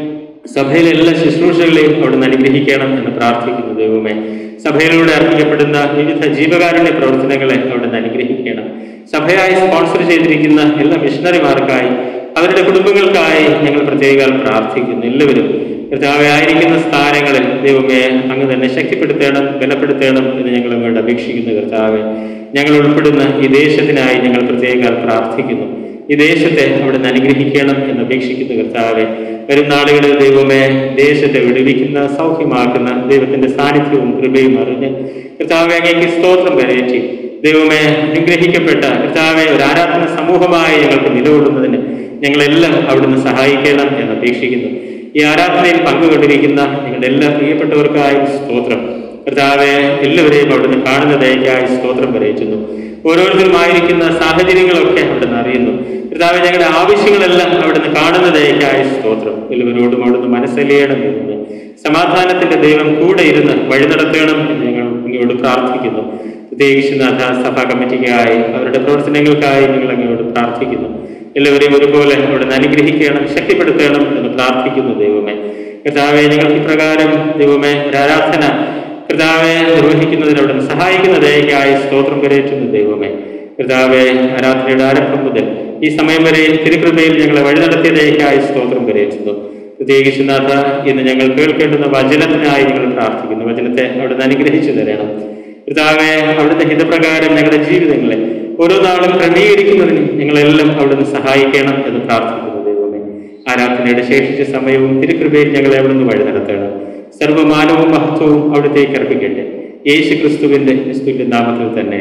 സഭയിലെ എല്ലാ ശുശ്രൂഷകളെയും അവിടുന്ന് അനുഗ്രഹിക്കണം എന്ന് പ്രാർത്ഥിക്കുന്നു ദൈവമേ സഭയിലൂടെ അർപ്പിക്കപ്പെടുന്ന വിവിധ ജീവകാരുണ്യ പ്രവർത്തനങ്ങളെ അവിടുന്ന് അനുഗ്രഹിക്കണം സഭയായി സ്പോൺസർ ചെയ്തിരിക്കുന്ന എല്ലാ മിഷണറിമാർക്കായി അവരുടെ കുടുംബങ്ങൾക്കായി ഞങ്ങൾ പ്രത്യേകം പ്രാർത്ഥിക്കുന്നു എല്ലാവരും കർത്താവെ ആയിരിക്കുന്ന സ്ഥാനങ്ങളിൽ ദൈവമേ അങ്ങ് തന്നെ ശക്തിപ്പെടുത്തണം ബലപ്പെടുത്തണം എന്ന് ഞങ്ങൾ അങ്ങോട്ട് അപേക്ഷിക്കുന്നു കർത്താവെ ഞങ്ങൾ ഉൾപ്പെടുന്ന ഈ ദേശത്തിനായി ഞങ്ങൾ പ്രത്യേകം പ്രാർത്ഥിക്കുന്നു ഈ ദേശത്തെ അവിടുന്ന് അനുഗ്രഹിക്കണം എന്ന് അപേക്ഷിക്കുന്നു കർത്താവെ വരും നാളുകളിൽ ദൈവമേ ദേശത്തെ വിടുവിക്കുന്ന സൗഖ്യമാക്കുന്ന ദൈവത്തിന്റെ സാന്നിധ്യവും കൃപയും അറിഞ്ഞ് കർത്താവെ അങ്ങേക്ക് സ്തോത്രം കരയറ്റി ദൈവമേ അനുഗ്രഹിക്കപ്പെട്ട കർത്താവെ ഒരു ആരാധന സമൂഹമായി ഞങ്ങൾക്ക് നിലകൊള്ളുന്നതിന് ഞങ്ങളെല്ലാം അവിടുന്ന് സഹായിക്കണം എന്ന് അപേക്ഷിക്കുന്നു ഈ ആരാധനയിൽ പങ്കുകൊണ്ടിരിക്കുന്ന നിങ്ങളുടെ എല്ലാ പ്രിയപ്പെട്ടവർക്കായി സ്തോത്രം കർത്താവെ എല്ലാവരെയും അവിടുന്ന് കാണുന്ന ദയക്കായി സ്തോത്രം കരയിച്ചുന്നു ഓരോരുത്തരുമായിരിക്കുന്ന സാഹചര്യങ്ങളൊക്കെ അവിടുന്ന് അറിയുന്നു കർത്താവെ ഞങ്ങളുടെ ആവശ്യങ്ങളെല്ലാം അവിടുന്ന് കാണുന്ന ദയക്കായി സ്തോത്രം എല്ലാവരോടും അവിടുന്ന് മനസ്സലിയണം എന്ന് സമാധാനത്തിന്റെ ദൈവം കൂടെ ഇരുന്ന് വഴി നടത്തണം എന്ന് ഞങ്ങൾ അങ്ങയോട് പ്രാർത്ഥിക്കുന്നു പ്രത്യേകിച്ച് നാഥ സഭാ കമ്മിറ്റിക്കായി അവരുടെ പ്രവർത്തനങ്ങൾക്കായി ഞങ്ങൾ അങ്ങയോട് പ്രാർത്ഥിക്കുന്നു എല്ലാവരെയും ഒരുപോലെ അവിടുന്ന് അനുഗ്രഹിക്കണം ശക്തിപ്പെടുത്തണം എന്ന് പ്രാർത്ഥിക്കുന്നു ദൈവമേ കർത്താവെ ഞങ്ങൾക്ക് ഇപ്രകാരം ദൈവമേ ഒരു ആരാധന കർത്താവെ നിർവഹിക്കുന്നതിന് അവിടുന്ന് സഹായിക്കുന്ന ദയക്കായി സ്തോത്രം കരയറ്റുന്നു ദൈവമേ കർത്താവെ ആരാധനയുടെ ആരംഭം മുതൽ ഈ സമയം വരെ തിരുകൃപയിൽ ഞങ്ങളെ വഴി നടത്തിയ ദയക്കായി സ്തോത്രം കരയറ്റുന്നു പ്രത്യേകിച്ച് നാഥ ഇന്ന് ഞങ്ങൾ കേൾക്കേണ്ടുന്ന വചനത്തിനായി ഞങ്ങൾ പ്രാർത്ഥിക്കുന്നു വചനത്തെ അവിടുന്ന് അനുഗ്രഹിച്ചു തരണം കർത്താവെ അവിടുത്തെ ഹിതപ്രകാരം ഞങ്ങളുടെ ജീവിതങ്ങളെ ഓരോ നാളും ക്രമീകരിക്കുന്നതിന് ഞങ്ങളെല്ലാം അവിടുന്ന് സഹായിക്കണം എന്ന് പ്രാർത്ഥിക്കുന്നു ദൈവമേ ആരാധനയുടെ ശേഷിച്ച സമയവും തിരുകൃപയിൽ ഞങ്ങളെ അവിടുന്ന് വഴി നടത്തണം സർവമാനവും മഹത്വവും അവിടത്തേക്ക് അർപ്പിക്കട്ടെ യേശു ക്രിസ്തുവിന്റെ ക്രിസ്തുവിന്റെ നാമത്തിൽ തന്നെ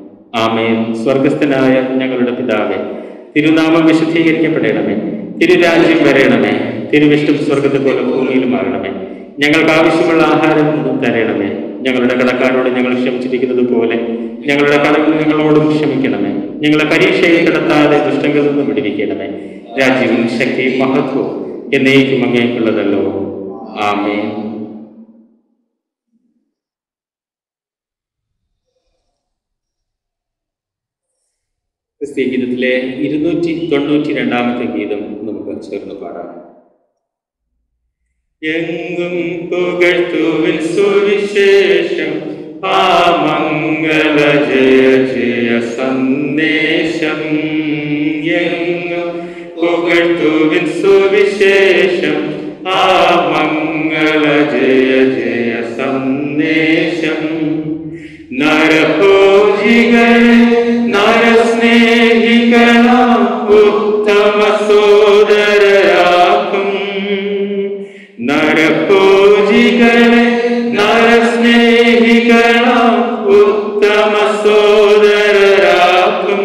ആമേൻ സ്വർഗസ്ഥനായ ഞങ്ങളുടെ പിതാവേ തിരുനാമം വിശുദ്ധീകരിക്കപ്പെടണമേ തിരുരാജ്യം വരയണമേ തിരുവിഷ്ടം സ്വർഗത്തെ പോലെ ഭൂമിയിലുമാകണമേ ഞങ്ങൾക്ക് ആവശ്യമുള്ള ആഹാരം ഒന്നും തരണമേ ഞങ്ങളുടെ കടക്കാരോട് ഞങ്ങൾ ക്ഷമിച്ചിരിക്കുന്നത് പോലെ ഞങ്ങളുടെ കടങ്ങൾ ഞങ്ങളോടും ക്ഷമിക്കണമേ ഞങ്ങളെ പരീക്ഷയിൽ കിടത്താതെ ദുഷ്ടങ്ങളിൽ നിന്നും വിടിവിക്കണമേ രാജ്യവും ശക്തിയും മഹത്വവും എന്നേക്കും അങ്ങേക്കുള്ളതല്ലോ ആമേൻ ക്രിസ്തീയ ഗീതത്തിലെ ഇരുന്നൂറ്റി തൊണ്ണൂറ്റി രണ്ടാമത്തെ ഗീതം നമുക്ക് ചേർന്ന് പാടാം എങ്ങും പുകഴ്ത്തുവിൻ സുവിശേഷം ആ മംഗള ജയ ജയ സന്ദേശം എങ്ങും പുകഴ്ത്തുവിൻ സുവിശേഷം ആ മംഗള ജയ ജയ സന്ദേശം നരഭോജികളെ നരസ്നേഹികളാം ഉത്തമ സോദരരാക്കും നരഭോജികളെ നരസ്നേഹികളാം ഉത്തമ സോദരരാക്കും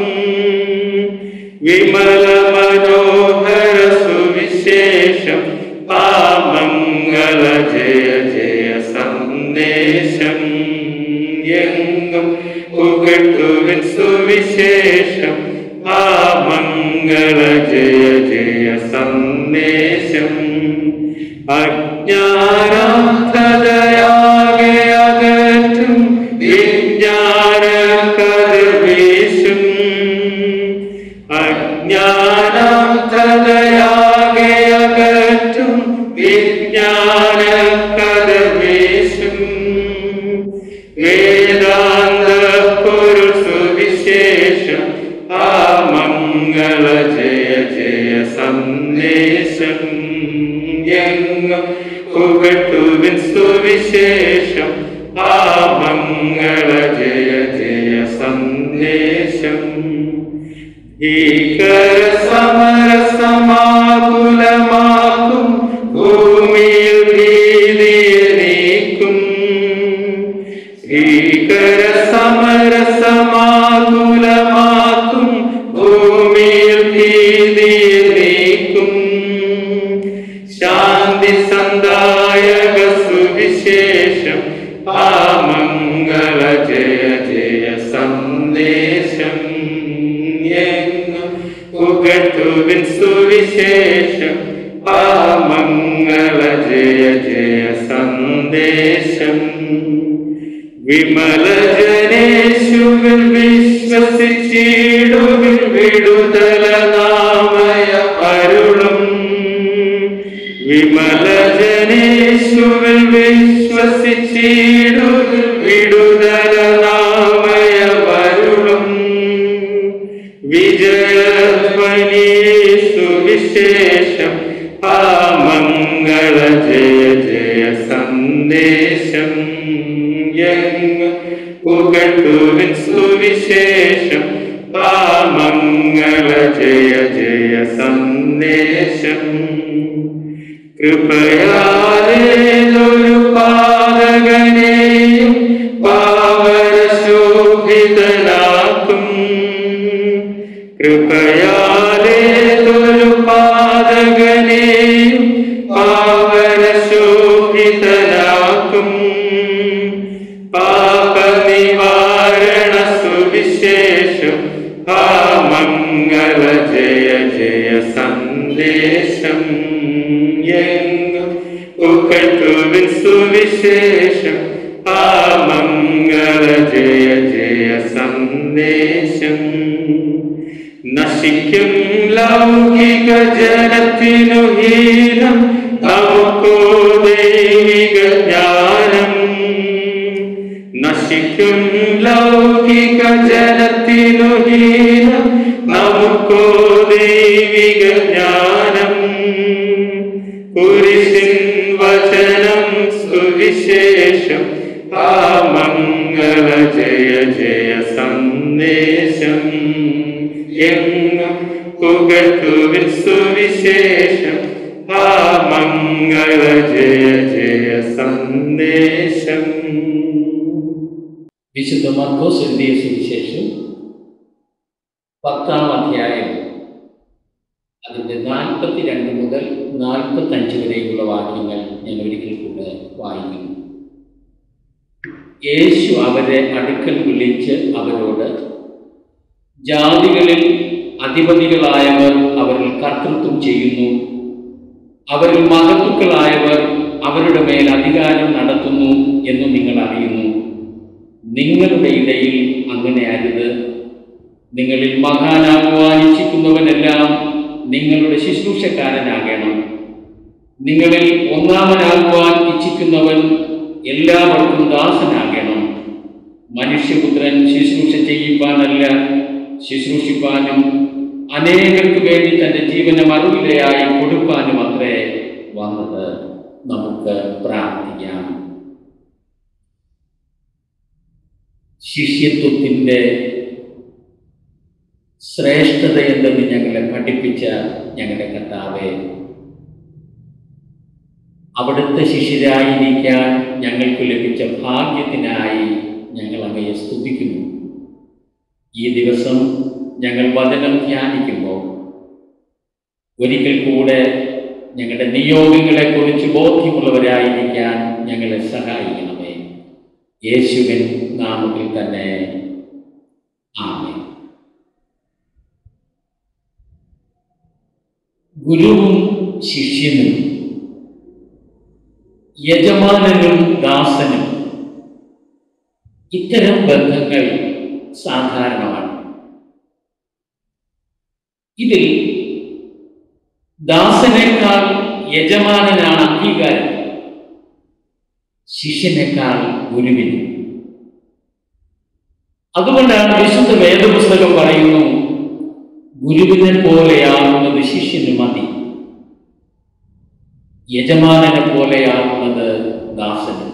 വിമല മനോഹര സുവിശേഷം ആ മംഗള ജയ ജയ സന്ദേശം എങ്ങും പുകട്ടുവിൻ സുവിശേഷം ആ മംഗള ജയ ജയ സന്ദേശം അജ്ഞാനാർത്ഥതയാകെ അകറ്റും വിജ്ഞാന കതിർവീശും അജ്ഞാനാർത്ഥതയാകെ അകറ്റും വിജ്ഞാന കതിർവീശും വേദാന്ത പൊരുൾ സുവിശേഷം ആ മംഗള ജയ ജയ സന്ദേശം എങ്ങും പുകട്ടുവിൻ സുവിശേഷം ആ മംഗള ജയ ജയ സന്ദേശം ഭീകര സമര സമാകുലമാക്കും ഭൂമിയിൽ ഭീതിയെ നീക്കും ഭീകര സമര സമാകുലമാക്കും ഭൂമിയിൽ ഭീതിയെ നീക്കും ശാന്തി സന്ദായക സുവിശേഷം ആ മംഗള ജയ ജയ സന്ദേശം എങ്ങും പുകട്ടുവിൻ സുവിശേഷം ആ മംഗള ജയ ജയ സന്ദേശം വിമല ജനേശുവിൽ വിശ്വസിച്ചിടുവിൽ വിടുതല നാമയ അരുളും വിമല ജനേശുവിൽ വിശ്വസിച്ചിടുവിൽ വിടുതല നാമയ അരുളും വിജയധ്വനി സുവിശേഷം ആ മംഗള ജയ ജയ സന്ദേശം എങ്ങ് പുകട്ടുവിൻ സുവിശേഷം ആ മംഗള ജയ ജയ സന്ദേശം കൃപയാലേതൊരു പാതകനെയും പാവനശോഭിതനാക്കും കൃപയാലേതൊരു പാതകനെയും പാവനശോഭിതനാക്കും പാപനിവാരണ സുവിശേഷം ആ മംഗള ജയ ജയ സന്ദേശം എങ്ങും പുകട്ടുവിൻ സുവിശേഷം ആ മംഗള ജയ ജയ സന്ദേശം നശിക്കും ലൗകിക ജനത്തിനു ഹീനം നമുക്കോ ദൈവിക ജ്ഞാനം നശിക്കും ലൗകിക ജനത്തിനു ഹീനം നമുക്കോ ദൈവിക ജ്ഞാനം കുരിശിൻ വചനം സുവിശേഷം ആ മംഗള ജയ ജയ സന്ദേശം എങ്ങും പുകട്ടുവിൻ സുവിശേഷം ആ മംഗള ജയ ജയ സന്ദേശം വിശുദ്ധ മർക്കോസ് എഴുതിയ സുവിശേഷം പത്താം അധ്യായം അതിൻ്റെ നാൽപ്പത്തിരണ്ട് മുതൽ നാൽപ്പത്തഞ്ച് വരെയുള്ള വാക്യങ്ങൾ ഞാൻ ഒരിക്കൽ കൂടെ വായിക്കുന്നു യേശു അവരെ അടുക്കൽ വിളിച്ച് അവരോട് ജാതികളിൽ അധിപതികളായവർ അവരിൽ കർത്തൃത്വം ചെയ്യുന്നു അവരിൽ മഹത്തുക്കളായവർ അവരുടെ മേൽ അധികാരം നടത്തുന്നു എന്ന് നിങ്ങൾ അറിയുന്നു നിങ്ങളുടെ ഇടയിൽ അങ്ങനെ അരുത് നിങ്ങളിൽ മഹാനാകുവാൻ ഇച്ഛിക്കുന്നവനെല്ലാം നിങ്ങളുടെ ശുശ്രൂഷക്കാരനാകണം നിങ്ങളിൽ ഒന്നാമനാകുവാൻ ഇച്ഛിക്കുന്നവൻ എല്ലാവർക്കും ദാസനാകണം മനുഷ്യപുത്രൻ ശുശ്രൂഷ ചെയ്യുവാനല്ല ശുശ്രൂഷിപ്പാനും അനേകർക്ക് വേണ്ടി തന്റെ ജീവനെ മറുവിലയായി കൊടുക്കാനും അത്രേ വന്നത് നമുക്ക് പ്രാർത്ഥിക്കാം ശിഷ്യത്വത്തിൻ്റെ ശ്രേഷ്ഠത എന്തെന്ന് ഞങ്ങളെ പഠിപ്പിച്ച ഞങ്ങളുടെ കർത്താവെ അവിടുത്തെ ശിഷ്യരായിരിക്കാൻ ഞങ്ങൾക്ക് ലഭിച്ച ഭാഗ്യത്തിനായി ഞങ്ങൾ അങ്ങയെ സ്തുതിക്കുന്നു ഈ ദിവസം ഞങ്ങൾ വചനം ധ്യാനിക്കുമ്പോൾ ഒരിക്കൽ കൂടെ ഞങ്ങളുടെ നിയോഗങ്ങളെക്കുറിച്ച് ബോധ്യമുള്ളവരായിരിക്കാൻ ഞങ്ങളെ സഹായിക്കണമേ യേശുവിൻ നാമത്തിൽ തന്നെ ആമേ ഗുരുവും ശിഷ്യനും യജമാനനും ദാസനും ഇത്തരം ബന്ധങ്ങൾ സാധാരണമാണ് ഇതിൽ ദാസനേക്കാൾ യജമാനനാണ് അംഗീകാരം ശിഷ്യനേക്കാൾ ഗുരുവിന് അതുകൊണ്ടാണ് വിശുദ്ധ വേദപുസ്തകം പറയുന്നു ഗുരുവിനെ പോലെയാകുന്നത് ശിഷ്യന് മതി യജമാനനെ പോലെയാകുന്നത് ദാസന്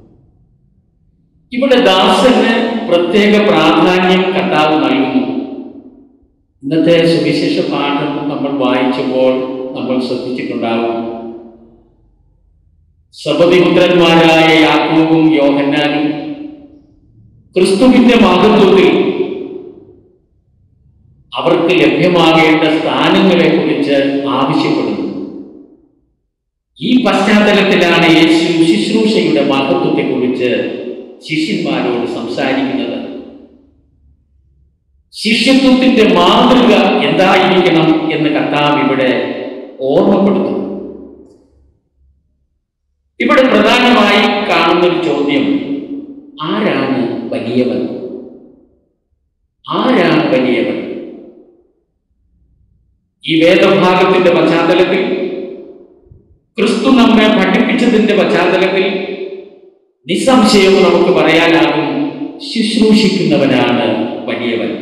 ഇവിടെ ദാസന് പ്രത്യേക പ്രാധാന്യം കർത്താവ് നൽകുന്നു ഇന്നത്തെ സുവിശേഷ പാഠം നമ്മൾ വായിച്ചപ്പോൾ നമ്മൾ ശ്രദ്ധിച്ചിട്ടുണ്ടാവും സബതിപുത്രന്മാരായ യാക്കോവും യോഹന്നാനും ക്രിസ്തുവിന്റെ മഹത്വത്തിൽ അവർക്ക് ലഭ്യമാകേണ്ട സ്ഥാനങ്ങളെ കുറിച്ച് ആവശ്യപ്പെടുന്നു ഈ പശ്ചാത്തലത്തിലാണ് യേശു ശുശ്രൂഷയുടെ മഹത്വത്തെക്കുറിച്ച് ശിഷ്യന്മാരോട് സംസാരിക്കുന്നത് ശിഷ്യത്വത്തിന്റെ മാതൃക എന്തായിരിക്കണം എന്ന് കർത്താവ് ഇവിടെ ഓർമ്മപ്പെടുത്തുന്നു ഇവിടെ പ്രധാനമായി കാണുന്നൊരു ചോദ്യം ആരാണ് വലിയവൻ ആരാണ് വലിയവൻ ഈ വേദഭാഗത്തിന്റെ പശ്ചാത്തലത്തിൽ ക്രിസ്തു നമ്മെ പഠിപ്പിച്ചതിന്റെ പശ്ചാത്തലത്തിൽ നിസ്സംശയം നമുക്ക് പറയാനാകും ശുശ്രൂഷിക്കുന്നവനാണ് വലിയവൻ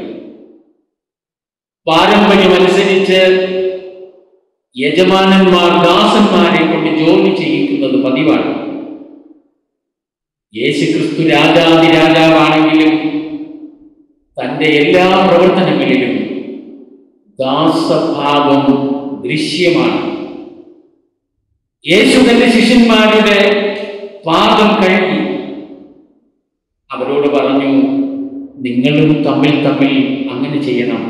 പാരമ്പര്യമനുസരിച്ച് യജമാനന്മാർ ദാസന്മാരെ കൊണ്ട് ജോലി ചെയ്യിക്കുന്നത് പതിവാണ് യേശുക്രിസ്തു രാജാതി രാജാവാണെങ്കിലും തൻ്റെ എല്ലാ പ്രവർത്തനങ്ങളിലും ദാസഭാവം ദൃശ്യമാണ് യേശു തന്റെ ശിഷ്യന്മാരുടെ പാദം കഴുകി അവരോട് പറഞ്ഞു നിങ്ങളും തമ്മിൽ തമ്മിൽ അങ്ങനെ ചെയ്യണം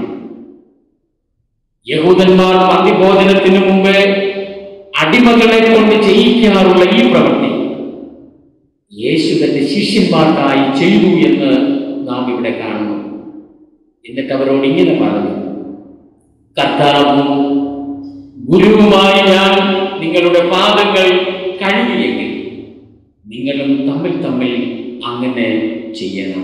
യഹൂദന്മാർ പന്തിഭോജനത്തിന് മുമ്പ് അടിമകളെ കൊണ്ട് ചെയ്യിക്കാറുള്ള ഈ പ്രവൃത്തി യേശു തന്റെ ശിഷ്യന്മാർക്കായി ചെയ്തു എന്ന് നാം ഇവിടെ കാണുന്നു എന്നിട്ട് അവരോട് ഇങ്ങനെ പറഞ്ഞു കർത്താവും ഗുരുവുമായി ഞാൻ നിങ്ങളുടെ പാദങ്ങൾ കഴുകിയെങ്കിൽ നിങ്ങളും തമ്മിൽ തമ്മിൽ അങ്ങനെ ചെയ്യണം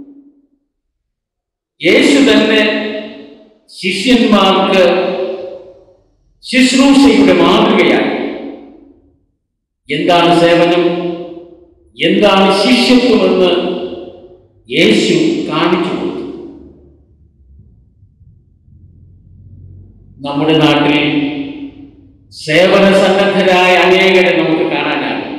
യേശു തന്നെ ശിഷ്യന്മാർക്ക് ശുശ്രൂഷയുടെ മാതൃകയായി എന്താണ് സേവനം എന്താണ് ശിഷ്യത്വമെന്ന് യേശു കാണിച്ചു കൊടുത്തു നമ്മുടെ നാട്ടിൽ സേവന സന്നദ്ധരായ അനേകരെ നമുക്ക് കാണാനാകും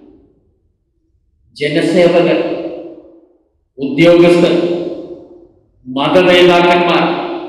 ജനസേവകർ ഉദ്യോഗസ്ഥർ മതനേതാക്കന്മാർ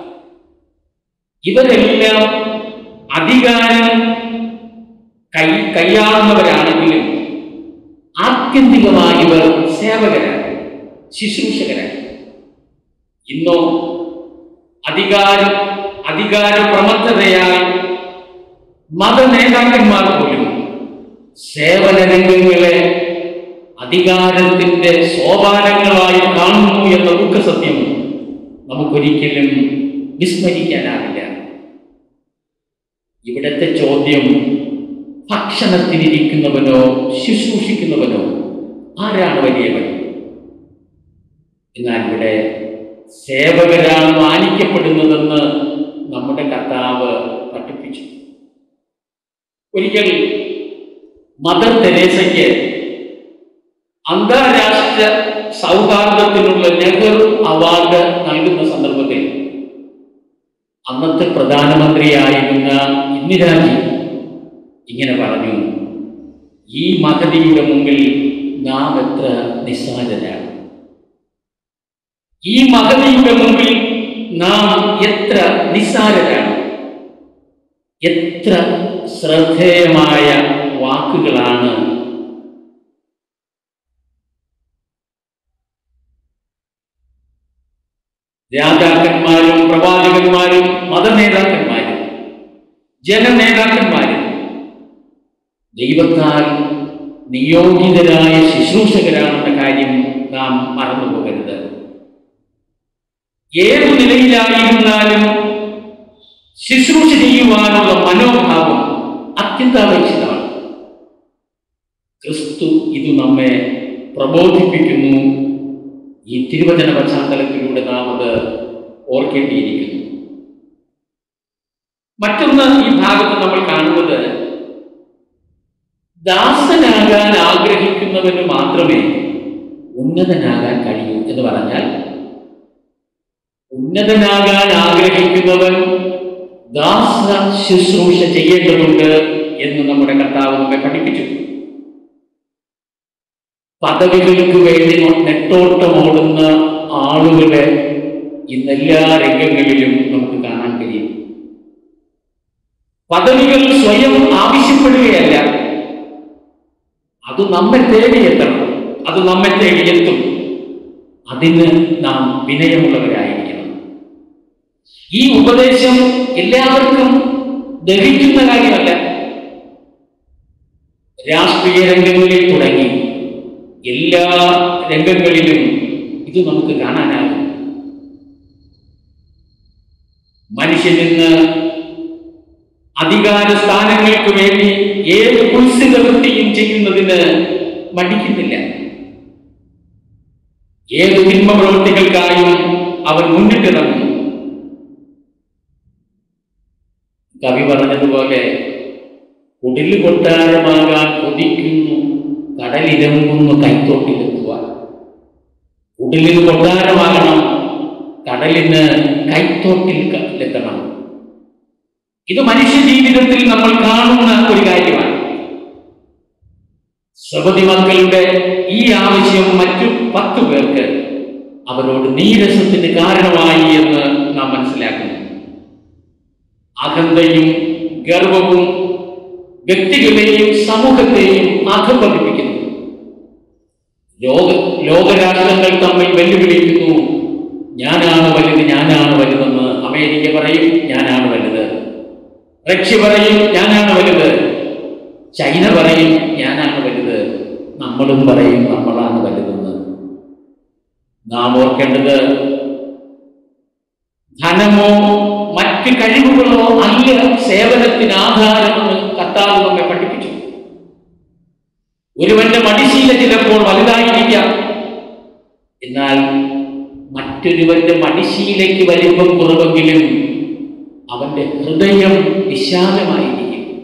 ഇവരെല്ലാം അധികാരം കൈ കൈയാളുന്നവരാണെങ്കിലും ആത്യന്തികമായി ഇവർ സേവകരാണ് ശുശ്രൂഷകരാണ് ഇന്നോ അധികാരം അധികാര പ്രമത്തതയാൽ മതനേതാക്കന്മാർ പോലും സേവന രംഗങ്ങളെ അധികാരത്തിന്റെ സോപാനങ്ങളായി കാണുന്നു എന്ന ദുഃഖസത്യം നമുക്കൊരിക്കലും വിസ്മരിക്കാനാവില്ല ഇവിടുത്തെ ചോദ്യം ഭക്ഷണത്തിനിരിക്കുന്നവനോ ശുശ്രൂഷിക്കുന്നവനോ ആരാണ് വലിയവൻ എന്നാൽ ഇവിടെ സേവകരാണ് മാനിക്കപ്പെടുന്നതെന്ന് നമ്മുടെ കർത്താവ് പഠിപ്പിച്ചു ഒരിക്കൽ മദർ തെരേസയ്ക്ക് അന്താരാഷ്ട്ര സൗഹാർദ്ദത്തിനുള്ള നെഹ്റു അവാർഡ് നൽകുന്ന സന്ദർഭത്തിൽ അന്നത്തെ പ്രധാനമന്ത്രിയായിരുന്ന ഇന്ദിരാജി ഇങ്ങനെ പറഞ്ഞു ഈ മഹതിയുടെ മുമ്പിൽ നാം എത്ര നിസ്സാരരാണ് ഈ മഹതിയുടെ മുമ്പിൽ നാം എത്ര നിസ്സാരരാണ് എത്ര ശ്രദ്ധേയമായ വാക്കുകളാണ് രാജാക്കന്മാരും പ്രവാചകന്മാരും മതനേതാക്കന്മാരും ജനനേതാക്കന്മാരും ദൈവത്താൽ നിയോഗിതരായ ശുശ്രൂഷകരാണെന്ന കാര്യം നാം മറന്നു പോകരുത് ഏതു നിലയിലായിരുന്നാലും ശുശ്രൂഷ ചെയ്യുവാനുള്ള മനോഭാവം അത്യന്താപേക്ഷിതമാണ് ക്രിസ്തു ഇത് നമ്മെ പ്രബോധിപ്പിക്കുന്നു ഈ തിരുവചന പശ്ചാത്തലത്തിലൂടെ നാം അത് ഓർക്കേണ്ടിയിരിക്കുന്നു മറ്റൊന്ന് ഈ ഭാഗത്ത് നമ്മൾ കാണുന്നത് ദാസനാകാൻ ആഗ്രഹിക്കുന്നവന് മാത്രമേ ഉന്നതനാകാൻ കഴിയൂ എന്ന് പറഞ്ഞാൽ ഉന്നതനാകാൻ ആഗ്രഹിക്കുന്നവൻ ദാസ ശുശ്രൂഷ ചെയ്യേണ്ടതുണ്ട് എന്ന് നമ്മുടെ കർത്താവ് നമ്മെ പഠിപ്പിച്ചു പദവികൾക്ക് വേണ്ടി നെട്ടോട്ടമോടുന്ന ആളുകളെ ഇന്നെല്ലാ രംഗങ്ങളിലും നമുക്ക് കാണാൻ കഴിയും പദവികൾ സ്വയം ആവശ്യപ്പെടുകയല്ല അത് നമ്മെ തേടിയെത്തണം അത് നമ്മെ തേടിയെത്തും അതിന് നാം വിനയമുള്ളവരായിരിക്കണം ഈ ഉപദേശം എല്ലാവർക്കും ദഹിക്കുന്ന കാര്യമല്ല രാഷ്ട്രീയ രംഗങ്ങളിൽ തുടങ്ങി എല്ലാ രംഗങ്ങളിലും ഇത് നമുക്ക് കാണാനാകും മനുഷ്യനിന്ന് അധികാര സ്ഥാനങ്ങൾക്ക് വേണ്ടി ഏത് കുത്സിത വൃത്തിയും ചെയ്യുന്നതിന് മടിക്കുന്നില്ല ഏത് തിന്മ പ്രവൃത്തികൾക്കായും അവൻ മുന്നിട്ടിറങ്ങുന്നു കവി പറഞ്ഞതുപോലെ കുടിൽ കൊട്ടാരമാകാൻ കൊതിക്കുന്നു കടലിരങ്ങുന്നു കൈത്തോട്ടിലെത്തുവാൻ കുടിലിന് കൊട്ടാരമാകണം കടലിന് കൈത്തോട്ടിൽ ക- എത്തണം ഇത് മനുഷ്യ ജീവിതത്തിൽ നമ്മൾ കാണുന്ന ഒരു കാര്യമാണ് സബതി മക്കളുടെ ഈ ആവശ്യം മറ്റു പത്തു പേർക്ക് അവരോട് നീരസത്തിന് കാരണമായി എന്ന് നാം മനസ്സിലാക്കുന്നു അഹന്തയും ഗർവവും വ്യക്തികളെയും സമൂഹത്തെയും അധപ്പതിപ്പിക്കുന്നു ലോക ലോകരാഷ്ട്രങ്ങൾ തമ്മിൽ വെല്ലുവിളിക്കുന്നു ഞാനാണ് വലുത് ഞാനാണ് വലുതെന്ന് അമേരിക്ക പറയും ഞാനാണ് വലുത് റഷ്യ പറയും ഞാനാണ് വലുത് ചൈന പറയും ഞാനാണ് വലുത് നമ്മളും പറയും നമ്മളാണ് വലുതെന്ന് നാം ഓർക്കേണ്ടത് ധനമോ മറ്റ് കഴിവുകളോ അല്ല സേവനത്തിന് ആധാരമെന്ന് കർത്താവ് നമ്മെ പഠിപ്പിച്ചു ഒരുവന്റെ മടിശീല ചിലപ്പോൾ വലുതായിരിക്കാം എന്നാൽ മറ്റൊരുവന്റെ മടിശീലയ്ക്ക് വലിപ്പം കുറവെങ്കിലും അവന്റെ ഹൃദയം വിശാലമായിരിക്കും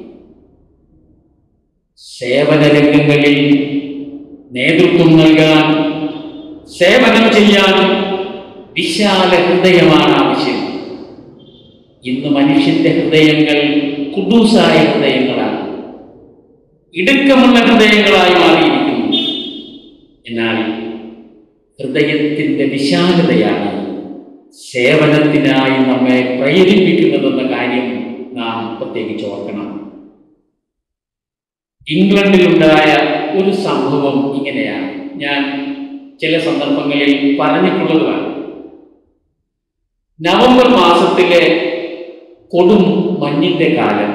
സേവന രംഗങ്ങളിൽ നേതൃത്വം നൽകാൻ സേവനം ചെയ്യാൻ വിശാല ഹൃദയമാണ് ആവശ്യം ഇന്ന് മനുഷ്യന്റെ ഹൃദയങ്ങൾ കുടൂസായ ഹൃദയങ്ങളാണ് ഇടുക്കമുള്ള ഹൃദയങ്ങളായി മാറിയിരിക്കുന്നു എന്നാൽ ഹൃദയത്തിന്റെ വിശാലതയാണ് സേവനത്തിനായി നമ്മെ പ്രേരിപ്പിക്കുന്നതെന്ന കാര്യം നാം പ്രത്യേകിച്ച് ഓർക്കണം ഇംഗ്ലണ്ടിലുണ്ടായ ഒരു സംഭവം ഇങ്ങനെയാണ് ഞാൻ ചില സന്ദർഭങ്ങളിൽ പറഞ്ഞിട്ടുള്ളതുമാണ് നവംബർ മാസത്തിലെ കൊടും മഞ്ഞിന്റെ കാലം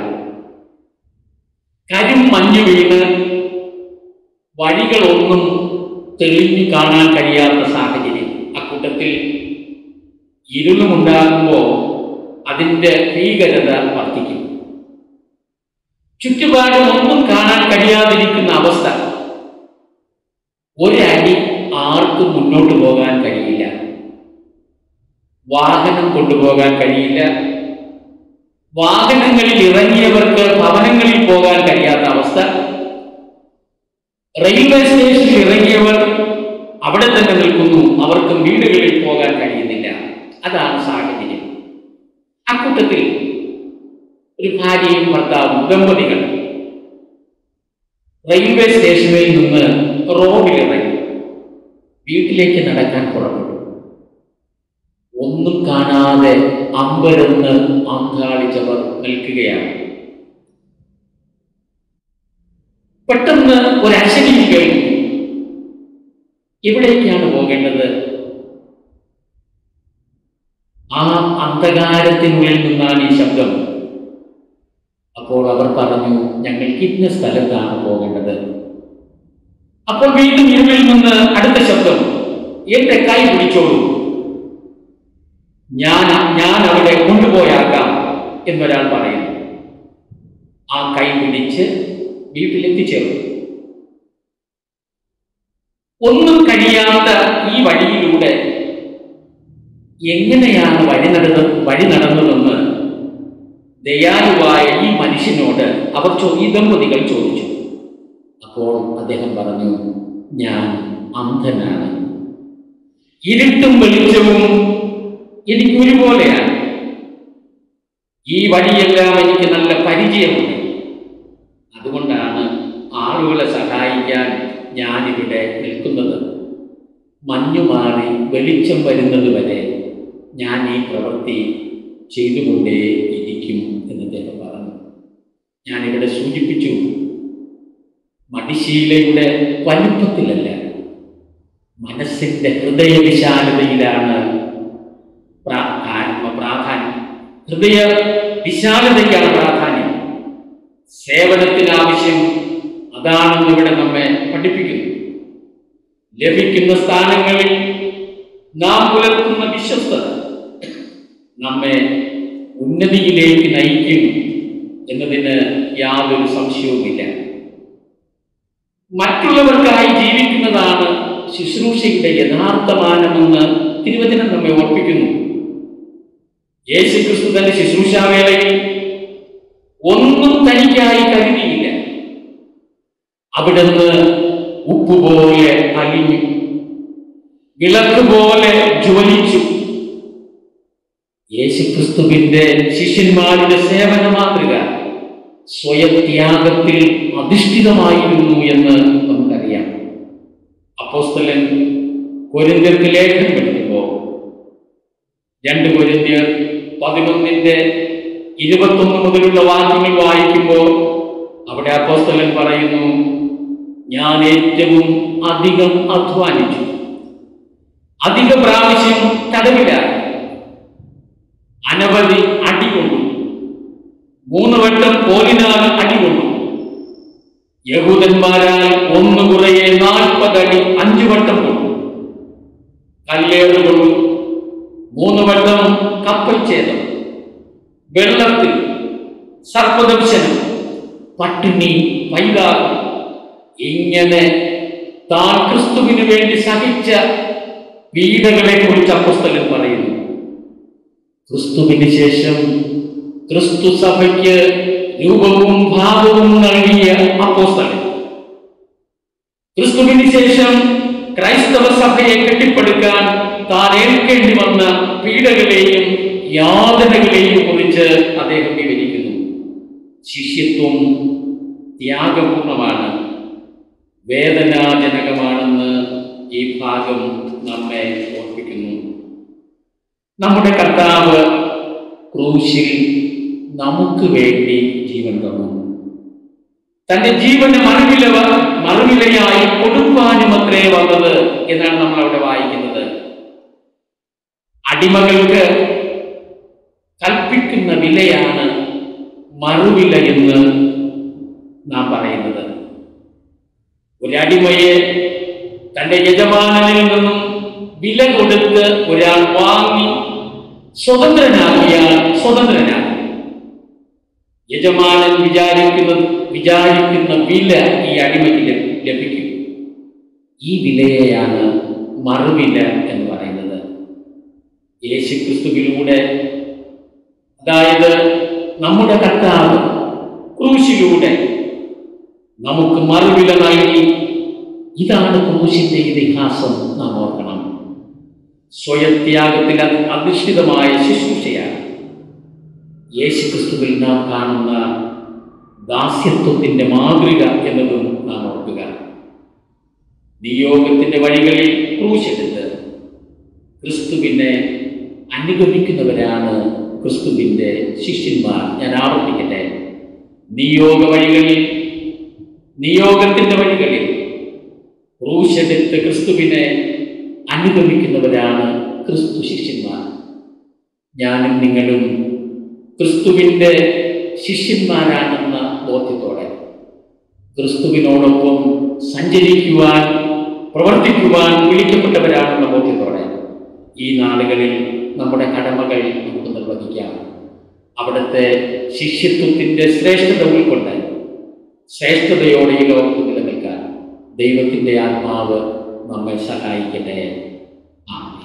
കരിം മഞ്ഞ് വീണ് വഴികളൊന്നും തെളിഞ്ഞു കാണാൻ കഴിയാത്ത സാഹചര്യം അക്കൂട്ടത്തിൽ ഇരുളുമുണ്ടാകുമ്പോൾ അതിൻ്റെ ഭീകരത വർദ്ധിക്കും ചുറ്റുപാടും ഒന്നും കാണാൻ കഴിയാതിരിക്കുന്ന അവസ്ഥ ഒരടി ആർക്കും മുന്നോട്ട് പോകാൻ കഴിയില്ല വാഹനം കൊണ്ടുപോകാൻ കഴിയില്ല വാഹനങ്ങളിൽ ഇറങ്ങിയവർക്ക് ഭവനങ്ങളിൽ പോകാൻ കഴിയാത്ത അവസ്ഥ റെയിൽവേ സ്റ്റേഷനിൽ ഇറങ്ങിയവർ അവിടെ തന്നെ നിൽക്കുന്നു അവർക്ക് വീടുകളിൽ പോകാൻ കഴിയുന്നില്ല അതാണ് സാഹചര്യം അക്കൂട്ടത്തിൽ ഒരു ഭാര്യയും ഭർത്താവും ദമ്പതികൾ റെയിൽവേ സ്റ്റേഷനിൽ നിന്ന് റോഡിലിറങ്ങി വീട്ടിലേക്ക് നടക്കാൻ പുറപ്പെട്ടു ഒന്നും കാണാതെ അമ്പരന്ന് അന്താളിച്ചവർ നിൽക്കുകയാണ് പെട്ടെന്ന് ഒരു അശരീരി കേൾക്കുന്നു എവിടേക്കാണ് പോകേണ്ടത് ആ അന്ധകാരത്തിനുള്ളിൽ നിന്നാണ് ഈ ശബ്ദം അപ്പോൾ അവർ പറഞ്ഞു ഞങ്ങൾക്ക് ഇന്ന സ്ഥലത്താണ് പോകേണ്ടത് അപ്പോൾ വീണ്ടും ഇരുവിൽ നിന്ന് അടുത്ത ശബ്ദം എന്റെ കൈ പിടിച്ചോളൂ ഞാൻ ഞാൻ അവിടെ കൊണ്ടുപോയാക്കാം എന്നൊരാൾ പറയുന്നു ആ കൈ പിടിച്ച് വീട്ടിലെത്തിച്ചേർന്നു ഒന്നും കഴിയാത്ത ഈ വഴിയിലൂടെ എങ്ങനെയാണ് വഴി നടന്ന വഴി നടന്നതെന്ന് ദയാലുവായ ഈ മനുഷ്യനോട് അവർ ചോ ഈ ദമ്പതികൾ ചോദിച്ചു അപ്പോൾ അദ്ദേഹം പറഞ്ഞു ഞാൻ അന്ധനാണ് ഇരുട്ടും വെളിച്ചവും എനിക്ക് ഒരുപോലെയാണ് ഈ വഴിയെല്ലാം എനിക്ക് നല്ല പരിചയമുണ്ട് അതുകൊണ്ടാണ് ആളുകളെ സഹായിക്കാൻ ഞാനിവിടെ നിൽക്കുന്നത് മഞ്ഞു മാറി വെളിച്ചം വരുന്നത് വരെ ഞാൻ ഈ പ്രവൃത്തി ചെയ്തുകൊണ്ടേ ഇരിക്കും എന്ന് അദ്ദേഹം പറഞ്ഞു ഞാനിവിടെ സൂചിപ്പിച്ചു മടിശീലയുടെ വലുപ്പത്തിലല്ല മനസ്സിന്റെ ഹൃദയ വിശാലതയിലാണ് പ്രാധാന്യം പ്രാധാന്യം ഹൃദയ വിശാലതയ്ക്കാണ് പ്രാധാന്യം സേവനത്തിന് ആവശ്യം അതാണെന്ന് ഇവിടെ നമ്മെ പഠിപ്പിക്കുന്നു ലഭിക്കുന്ന സ്ഥാനങ്ങളിൽ നാം പുലർത്തുന്ന വിശ്വസ്തത നമ്മെ ഉന്നതിയിലേക്ക് നയിക്കും എന്നതിന് യാതൊരു സംശയവുമില്ല മറ്റുള്ളവർക്കായി ജീവിക്കുന്നതാണ് ശുശ്രൂഷയുടെ യഥാർത്ഥ മാനമെന്ന് തിരുവചനം നമ്മെ ഓർപ്പിക്കുന്നു യേശു ക്രിസ്തു തന്റെ ശുശ്രൂഷാവേളയിൽ ഒന്നും തനിക്കായി കരുതിയില്ല അവിടുന്ന് ഉപ്പുപോലെ അലിഞ്ഞു വിളക്ക് പോലെ ജ്വലിച്ചു യേശുക്രിസ്തുവിന്റെ ശിഷ്യന്മാരുടെ സേവന മാതൃക സ്വയത്യാഗത്തിൽ അധിഷ്ഠിതമായിരുന്നു എന്ന് നമുക്കറിയാം അപ്പോസ്തലൻ കൊരിന്ത്യർക്ക് ലേഖനം എഴുതുമ്പോൾ രണ്ട് കൊരിന്ത്യർ പതിനൊന്നിന്റെ ഇരുപത്തൊന്ന് മുതലുള്ള വാക്യങ്ങൾ വായിക്കുമ്പോൾ അവിടെ അപ്പോസ്തലൻ പറയുന്നു ഞാൻ ഏറ്റവും അധികം അധ്വാനിച്ചു അധിക പ്രാവശ്യം തടവിലായി അനവധി അടികൊണ്ടു മൂന്ന് വട്ടം പോലിനാൽ അടികൊണ്ടു യഹൂദന്മാരാൽ ഒന്ന് കുറയെ നാൽപ്പത് അടി അഞ്ചു വട്ടം കൊണ്ടു കല്ലേറ് കൊണ്ടു മൂന്ന് വട്ടം കപ്പൽ ഛേദം വെള്ളത്തിൽ സർപ്പദംശനം പട്ടിണി വൈകാകം ഇങ്ങനെ താൻ ക്രിസ്തുവിന് വേണ്ടി സഹിച്ച പീഡകളെ കുറിച്ച് അപ്പസ്തലൻ പറയുന്നു ക്രിസ്തുവിന് ശേഷം ക്രിസ്തു സഭയ്ക്ക് രൂപവും ഭാവവും നൽകിയ അപ്പോസ്തലൻ ക്രിസ്തുവിന് ശേഷം ക്രൈസ്തവ സഭയെ കെട്ടിപ്പടുക്കാൻ താൻ ഏൽക്കേണ്ടി വന്ന പീഡകളെയും യാതനകളെയും കുറിച്ച് അദ്ദേഹം വിവരിക്കുന്നു ശിഷ്യത്വം ത്യാഗപൂർണമാണ് വേദനാജനകമാണെന്ന് ഈ ഭാഗം നമ്മെ ഓർപ്പിക്കുന്നു നമ്മുടെ കർത്താവ് ക്രൂശിൽ നമുക്ക് വേണ്ടി ജീവൻ തന്നു തന്റെ ജീവന് മറുവില മറുവിലയായി കൊടുക്കാനും അത്രേ വന്നത് എന്നാണ് നമ്മൾ അവിടെ വായിക്കുന്നത് അടിമകൾക്ക് കൽപ്പിക്കുന്ന വിലയാണ് മറുവില എന്ന് നാം പറയുന്നത് ഒരടിമയെ തന്റെ യജമാനനിൽ നിന്നും വില കൊടുത്ത് ഒരാൾ വാങ്ങി സ്വതന്ത്രനാകിയാൽ സ്വതന്ത്രനാകും യജമാനൻ വിചാരിക്കുന്ന വിചാരിക്കുന്ന വില ഈ അടിമയ്ക്ക് ലഭി- ലഭിക്കും ഈ വിലയെയാണ് മറുവില എന്ന് പറയുന്നത് യേശുക്രിസ്തുവിലൂടെ അതായത് നമ്മുടെ കർത്താവ് ക്രൂശിലൂടെ നമുക്ക് മറുവില നൽകി ഇതാണ് ക്രൂശിന്റെ ഇതിഹാസം നാം ഓർക്കണം സ്വയത്യാഗത്തിൽ അത് അധിഷ്ഠിതമായ ശുശ്രൂഷയാണ് യേശുക്രിസ്തുവിൽ നാം കാണുന്ന ദാസ്യത്വത്തിൻ്റെ മാതൃക എന്നതും നാം ഓർക്കുക നിയോഗത്തിൻ്റെ വഴികളിൽ ക്രൂശെടുത്ത് ക്രിസ്തുവിനെ അനുഗമിക്കുന്നവരാണ് ക്രിസ്തുവിൻ്റെ ശിഷ്യന്മാർ ഞാൻ ആവർത്തിക്കട്ടെ നിയോഗ വഴികളിൽ നിയോഗത്തിൻ്റെ വഴികളിൽ ക്രൂശെടുത്ത് ക്രിസ്തുവിനെ അനുഗമിക്കുന്നവരാണ് ക്രിസ്തു ശിഷ്യന്മാർ ഞാനും നിങ്ങളും ക്രിസ്തുവിൻ്റെ ശിഷ്യന്മാരാണെന്ന ബോധ്യത്തോടെ ക്രിസ്തുവിനോടൊപ്പം സഞ്ചരിക്കുവാൻ പ്രവർത്തിക്കുവാൻ വിളിക്കപ്പെട്ടവരാണെന്ന ബോധ്യത്തോടെ ഈ നാളുകളിൽ നമ്മുടെ കടമകൾ നമുക്ക് നിർവഹിക്കാം അവിടുത്തെ ശിഷ്യത്വത്തിൻ്റെ ശ്രേഷ്ഠത ഉൾക്കൊണ്ട് ശ്രേഷ്ഠതയോടെ ഈ ലോകത്ത് നിലനിൽക്കാൻ ദൈവത്തിൻ്റെ ആത്മാവ് നമ്മെ സഹായിക്കട്ടെ ആമേൻ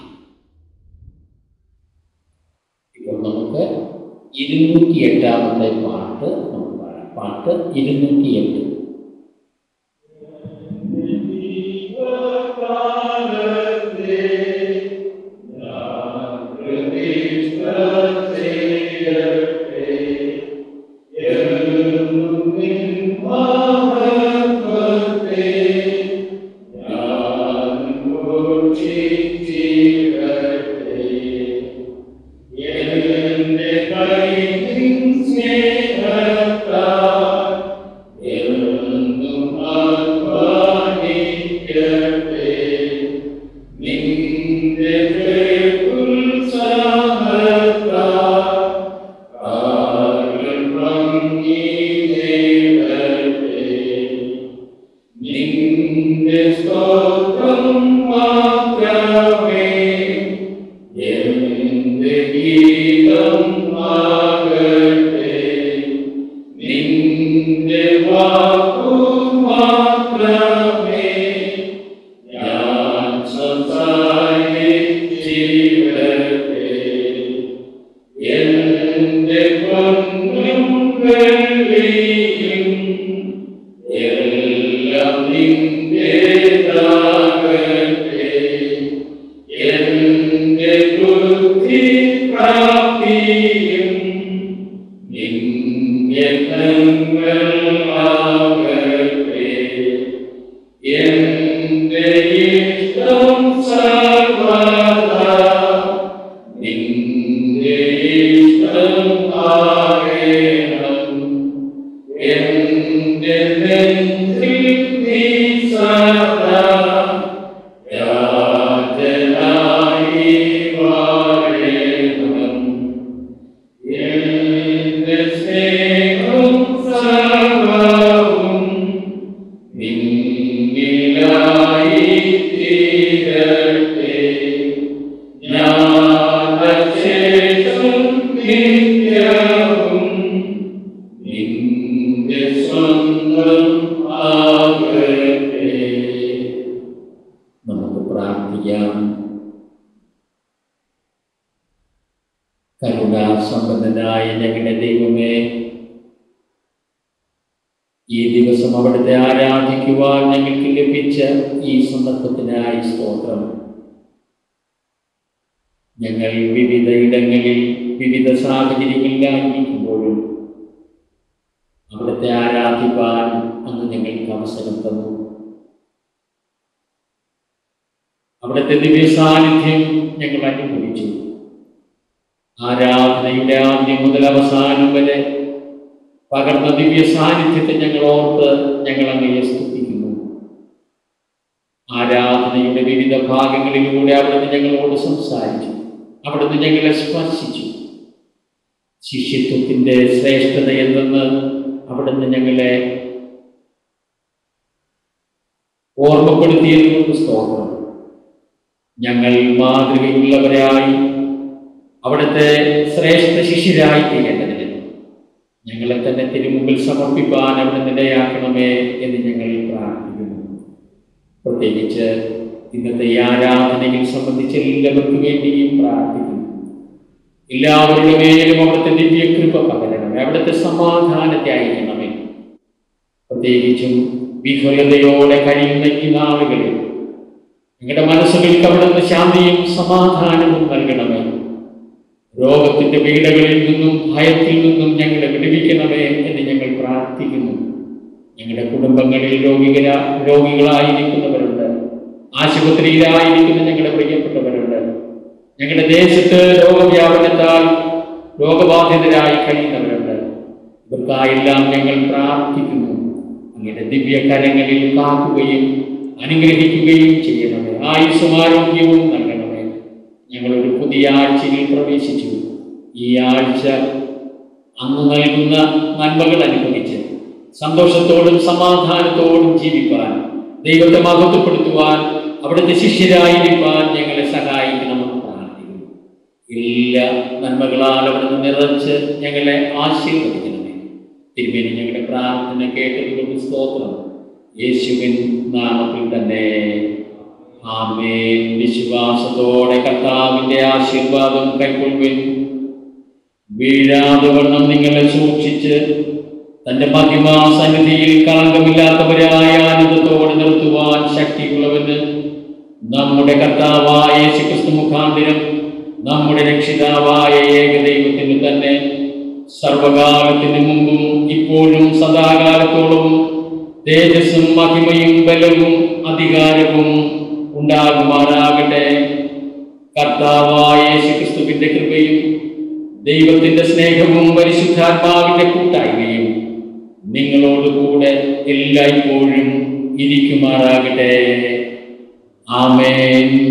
ഇപ്പോൾ നമുക്ക് ഇരുന്നൂറ്റി എട്ടാമത്തെ പാട്ട് നമുക്ക് പാടാം പാട്ട് ഇരുന്നൂറ്റി എട്ട് നമുക്ക് പ്രാർത്ഥിക്കാം കരുണാസമ്പന്നനായ ഞങ്ങളുടെ ദൈവമേ ഈ ദിവസം അവിടുത്തെ ആരാധിക്കുവാൻ ഞങ്ങൾക്ക് ലഭിച്ച ഈ സന്ദർഭത്തിനായി സ്തോത്രം ഞങ്ങൾ വിവിധ ഇടങ്ങളിൽ വിവിധ സാഹചര്യങ്ങളിലായിരിക്കുമ്പോഴും അവിടുത്തെ ആരാധിപ്പാൻ അന്ന് ഞങ്ങൾക്ക് അവസരം തന്നു അവിടുത്തെ ദിവ്യ സാന്നിധ്യം ഞങ്ങൾ അനുഭവിച്ചു ആരാധനയുടെ ആദ്യം മുതൽ അവസാനം വരെ പകർന്ന ദിവ്യ സാന്നിധ്യത്തെ ഞങ്ങൾ ഓർത്ത് ഞങ്ങൾ അങ്ങയെ സ്തുതിക്കുന്നു ആരാധനയുടെ വിവിധ ഭാഗങ്ങളിലൂടെ അവിടുന്ന് ഞങ്ങളോട് സംസാരിച്ചു അവിടുന്ന് ഞങ്ങളെ സ്പർശിച്ചു ശിഷ്യത്വത്തിന്റെ ശ്രേഷ്ഠത എന്തെന്ന് അവിടുന്ന് ഞങ്ങളെ ഓർമ്മപ്പെടുത്തിയതുകൊണ്ട് സ്തോത്രം ഞങ്ങൾ മാതൃകയുള്ളവരായി അവിടുത്തെ ശ്രേഷ്ഠ ശിഷ്യരായി തീരേണ്ടതിന് ഞങ്ങളെ തന്നെ തിരുമുമ്പിൽ സമർപ്പിക്കാൻ അവിടെ നിലയാക്കണമേ എന്ന് ഞങ്ങൾ പ്രാർത്ഥിക്കുന്നു പ്രത്യേകിച്ച് ഇന്നത്തെ ഈ ആരാധനയിൽ സംബന്ധിച്ച എല്ലാവർക്കും വേണ്ടിയും പ്രാർത്ഥിക്കുന്നു എല്ലാവരുടെ മേലും അവിടുത്തെ ദിവ്യകൃപ പകരണമേ അവിടുത്തെ സമാധാനത്തെ അയക്കണമേ പ്രത്യേകിച്ചും വിഫലതയോടെ കഴിയുന്ന ഈ നാളുകളിൽ നിങ്ങളുടെ മനസ്സുകൾക്ക് അവിടുന്ന് ശാന്തിയും സമാധാനവും നൽകണമേ രോഗത്തിന്റെ പീഡകളിൽ നിന്നും ഭയത്തിൽ നിന്നും ഞങ്ങളെ വിടുവിക്കണമേ എന്ന് ഞങ്ങൾ പ്രാർത്ഥിക്കുന്നു ഞങ്ങളുടെ കുടുംബങ്ങളിൽ രോഗികള രോഗികളായിരിക്കുന്നവരുണ്ട് ആശുപത്രിയിലായിരിക്കുന്ന ഞങ്ങളുടെ പ്രിയപ്പെട്ടവരുണ്ട് ഞങ്ങളുടെ ദേശത്ത് രോഗവ്യാപനത്താൽ രോഗബാധിതരായി കഴിയുന്നവരുണ്ട് ഇവർക്കായെല്ലാം ഞങ്ങൾ പ്രാർത്ഥിക്കുന്നു അങ്ങയുടെ ദിവ്യകരങ്ങളിൽ കാക്കുകയും അനുഗ്രഹിക്കുകയും ചെയ്യണമേ ആയുസ്സും ആരോഗ്യവും നൽകണമേ ഞങ്ങളൊരു പുതിയ ആഴ്ചയിൽ പ്രവേശിച്ചു ഈ ആഴ്ച അങ്ങ് നൽകുന്ന നന്മകൾ അനുഭവിച്ച് സന്തോഷത്തോടും സമാധാനത്തോടും ജീവിക്കാൻ ദൈവത്തെ മഹത്വപ്പെടുത്തുവാൻ അവിടുത്തെ ശിഷ്യരായിരിക്കാൻ ഞങ്ങളെ സഹായിക്കണമെന്ന് പ്രാർത്ഥിക്കുന്നു എല്ലാ നന്മകളാൽ അവിടുന്ന് നിറച്ച് ഞങ്ങളെ ആശീർവദിക്കണമേ തിരുമേനി ഞങ്ങളുടെ പ്രാർത്ഥന കേട്ടതുകൊണ്ട് സ്തോത്രം യേശുവിൻ നാമത്തിൽ തന്നെ ആമേൻ വിശ്വാസത്തോടെ കർത്താവിന്റെ ആശീർവാദം കൈക്കൊള്ളുവിൻ വീഴാതെ വണ്ണം നിങ്ങളെ സൂക്ഷിച്ച് തന്റെ മഹിമാ സന്നിധിയിൽ കളങ്കമില്ലാത്തവരായ ആനന്ദത്തോടെ നിർത്തുവാൻ ശക്തിയുള്ളവന് നമ്മുടെ കർത്താവായ യേശുക്രിസ്തു മുഖാന്തിരം നമ്മുടെ രക്ഷിതാവായ ഏകദൈവത്തിന് തന്നെ സർവകാലത്തിന് മുമ്പും ഇപ്പോഴും സദാകാലത്തോളവും തേജസ്സും മഹിമയും ബലവും അധികാരവും ഉണ്ടാകുമാറാകട്ടെ കർത്താവായ യേശുക്രിസ്തുവിന്റെ കൃപയും ദൈവത്തിന്റെ സ്നേഹവും പരിശുദ്ധാത്മാവിന്റെ കൂട്ടായ്മയും നിങ്ങളോടുകൂടെ എല്ലായ്പ്പോഴും ഇരിക്കുമാറാകട്ടെ ആമേൻ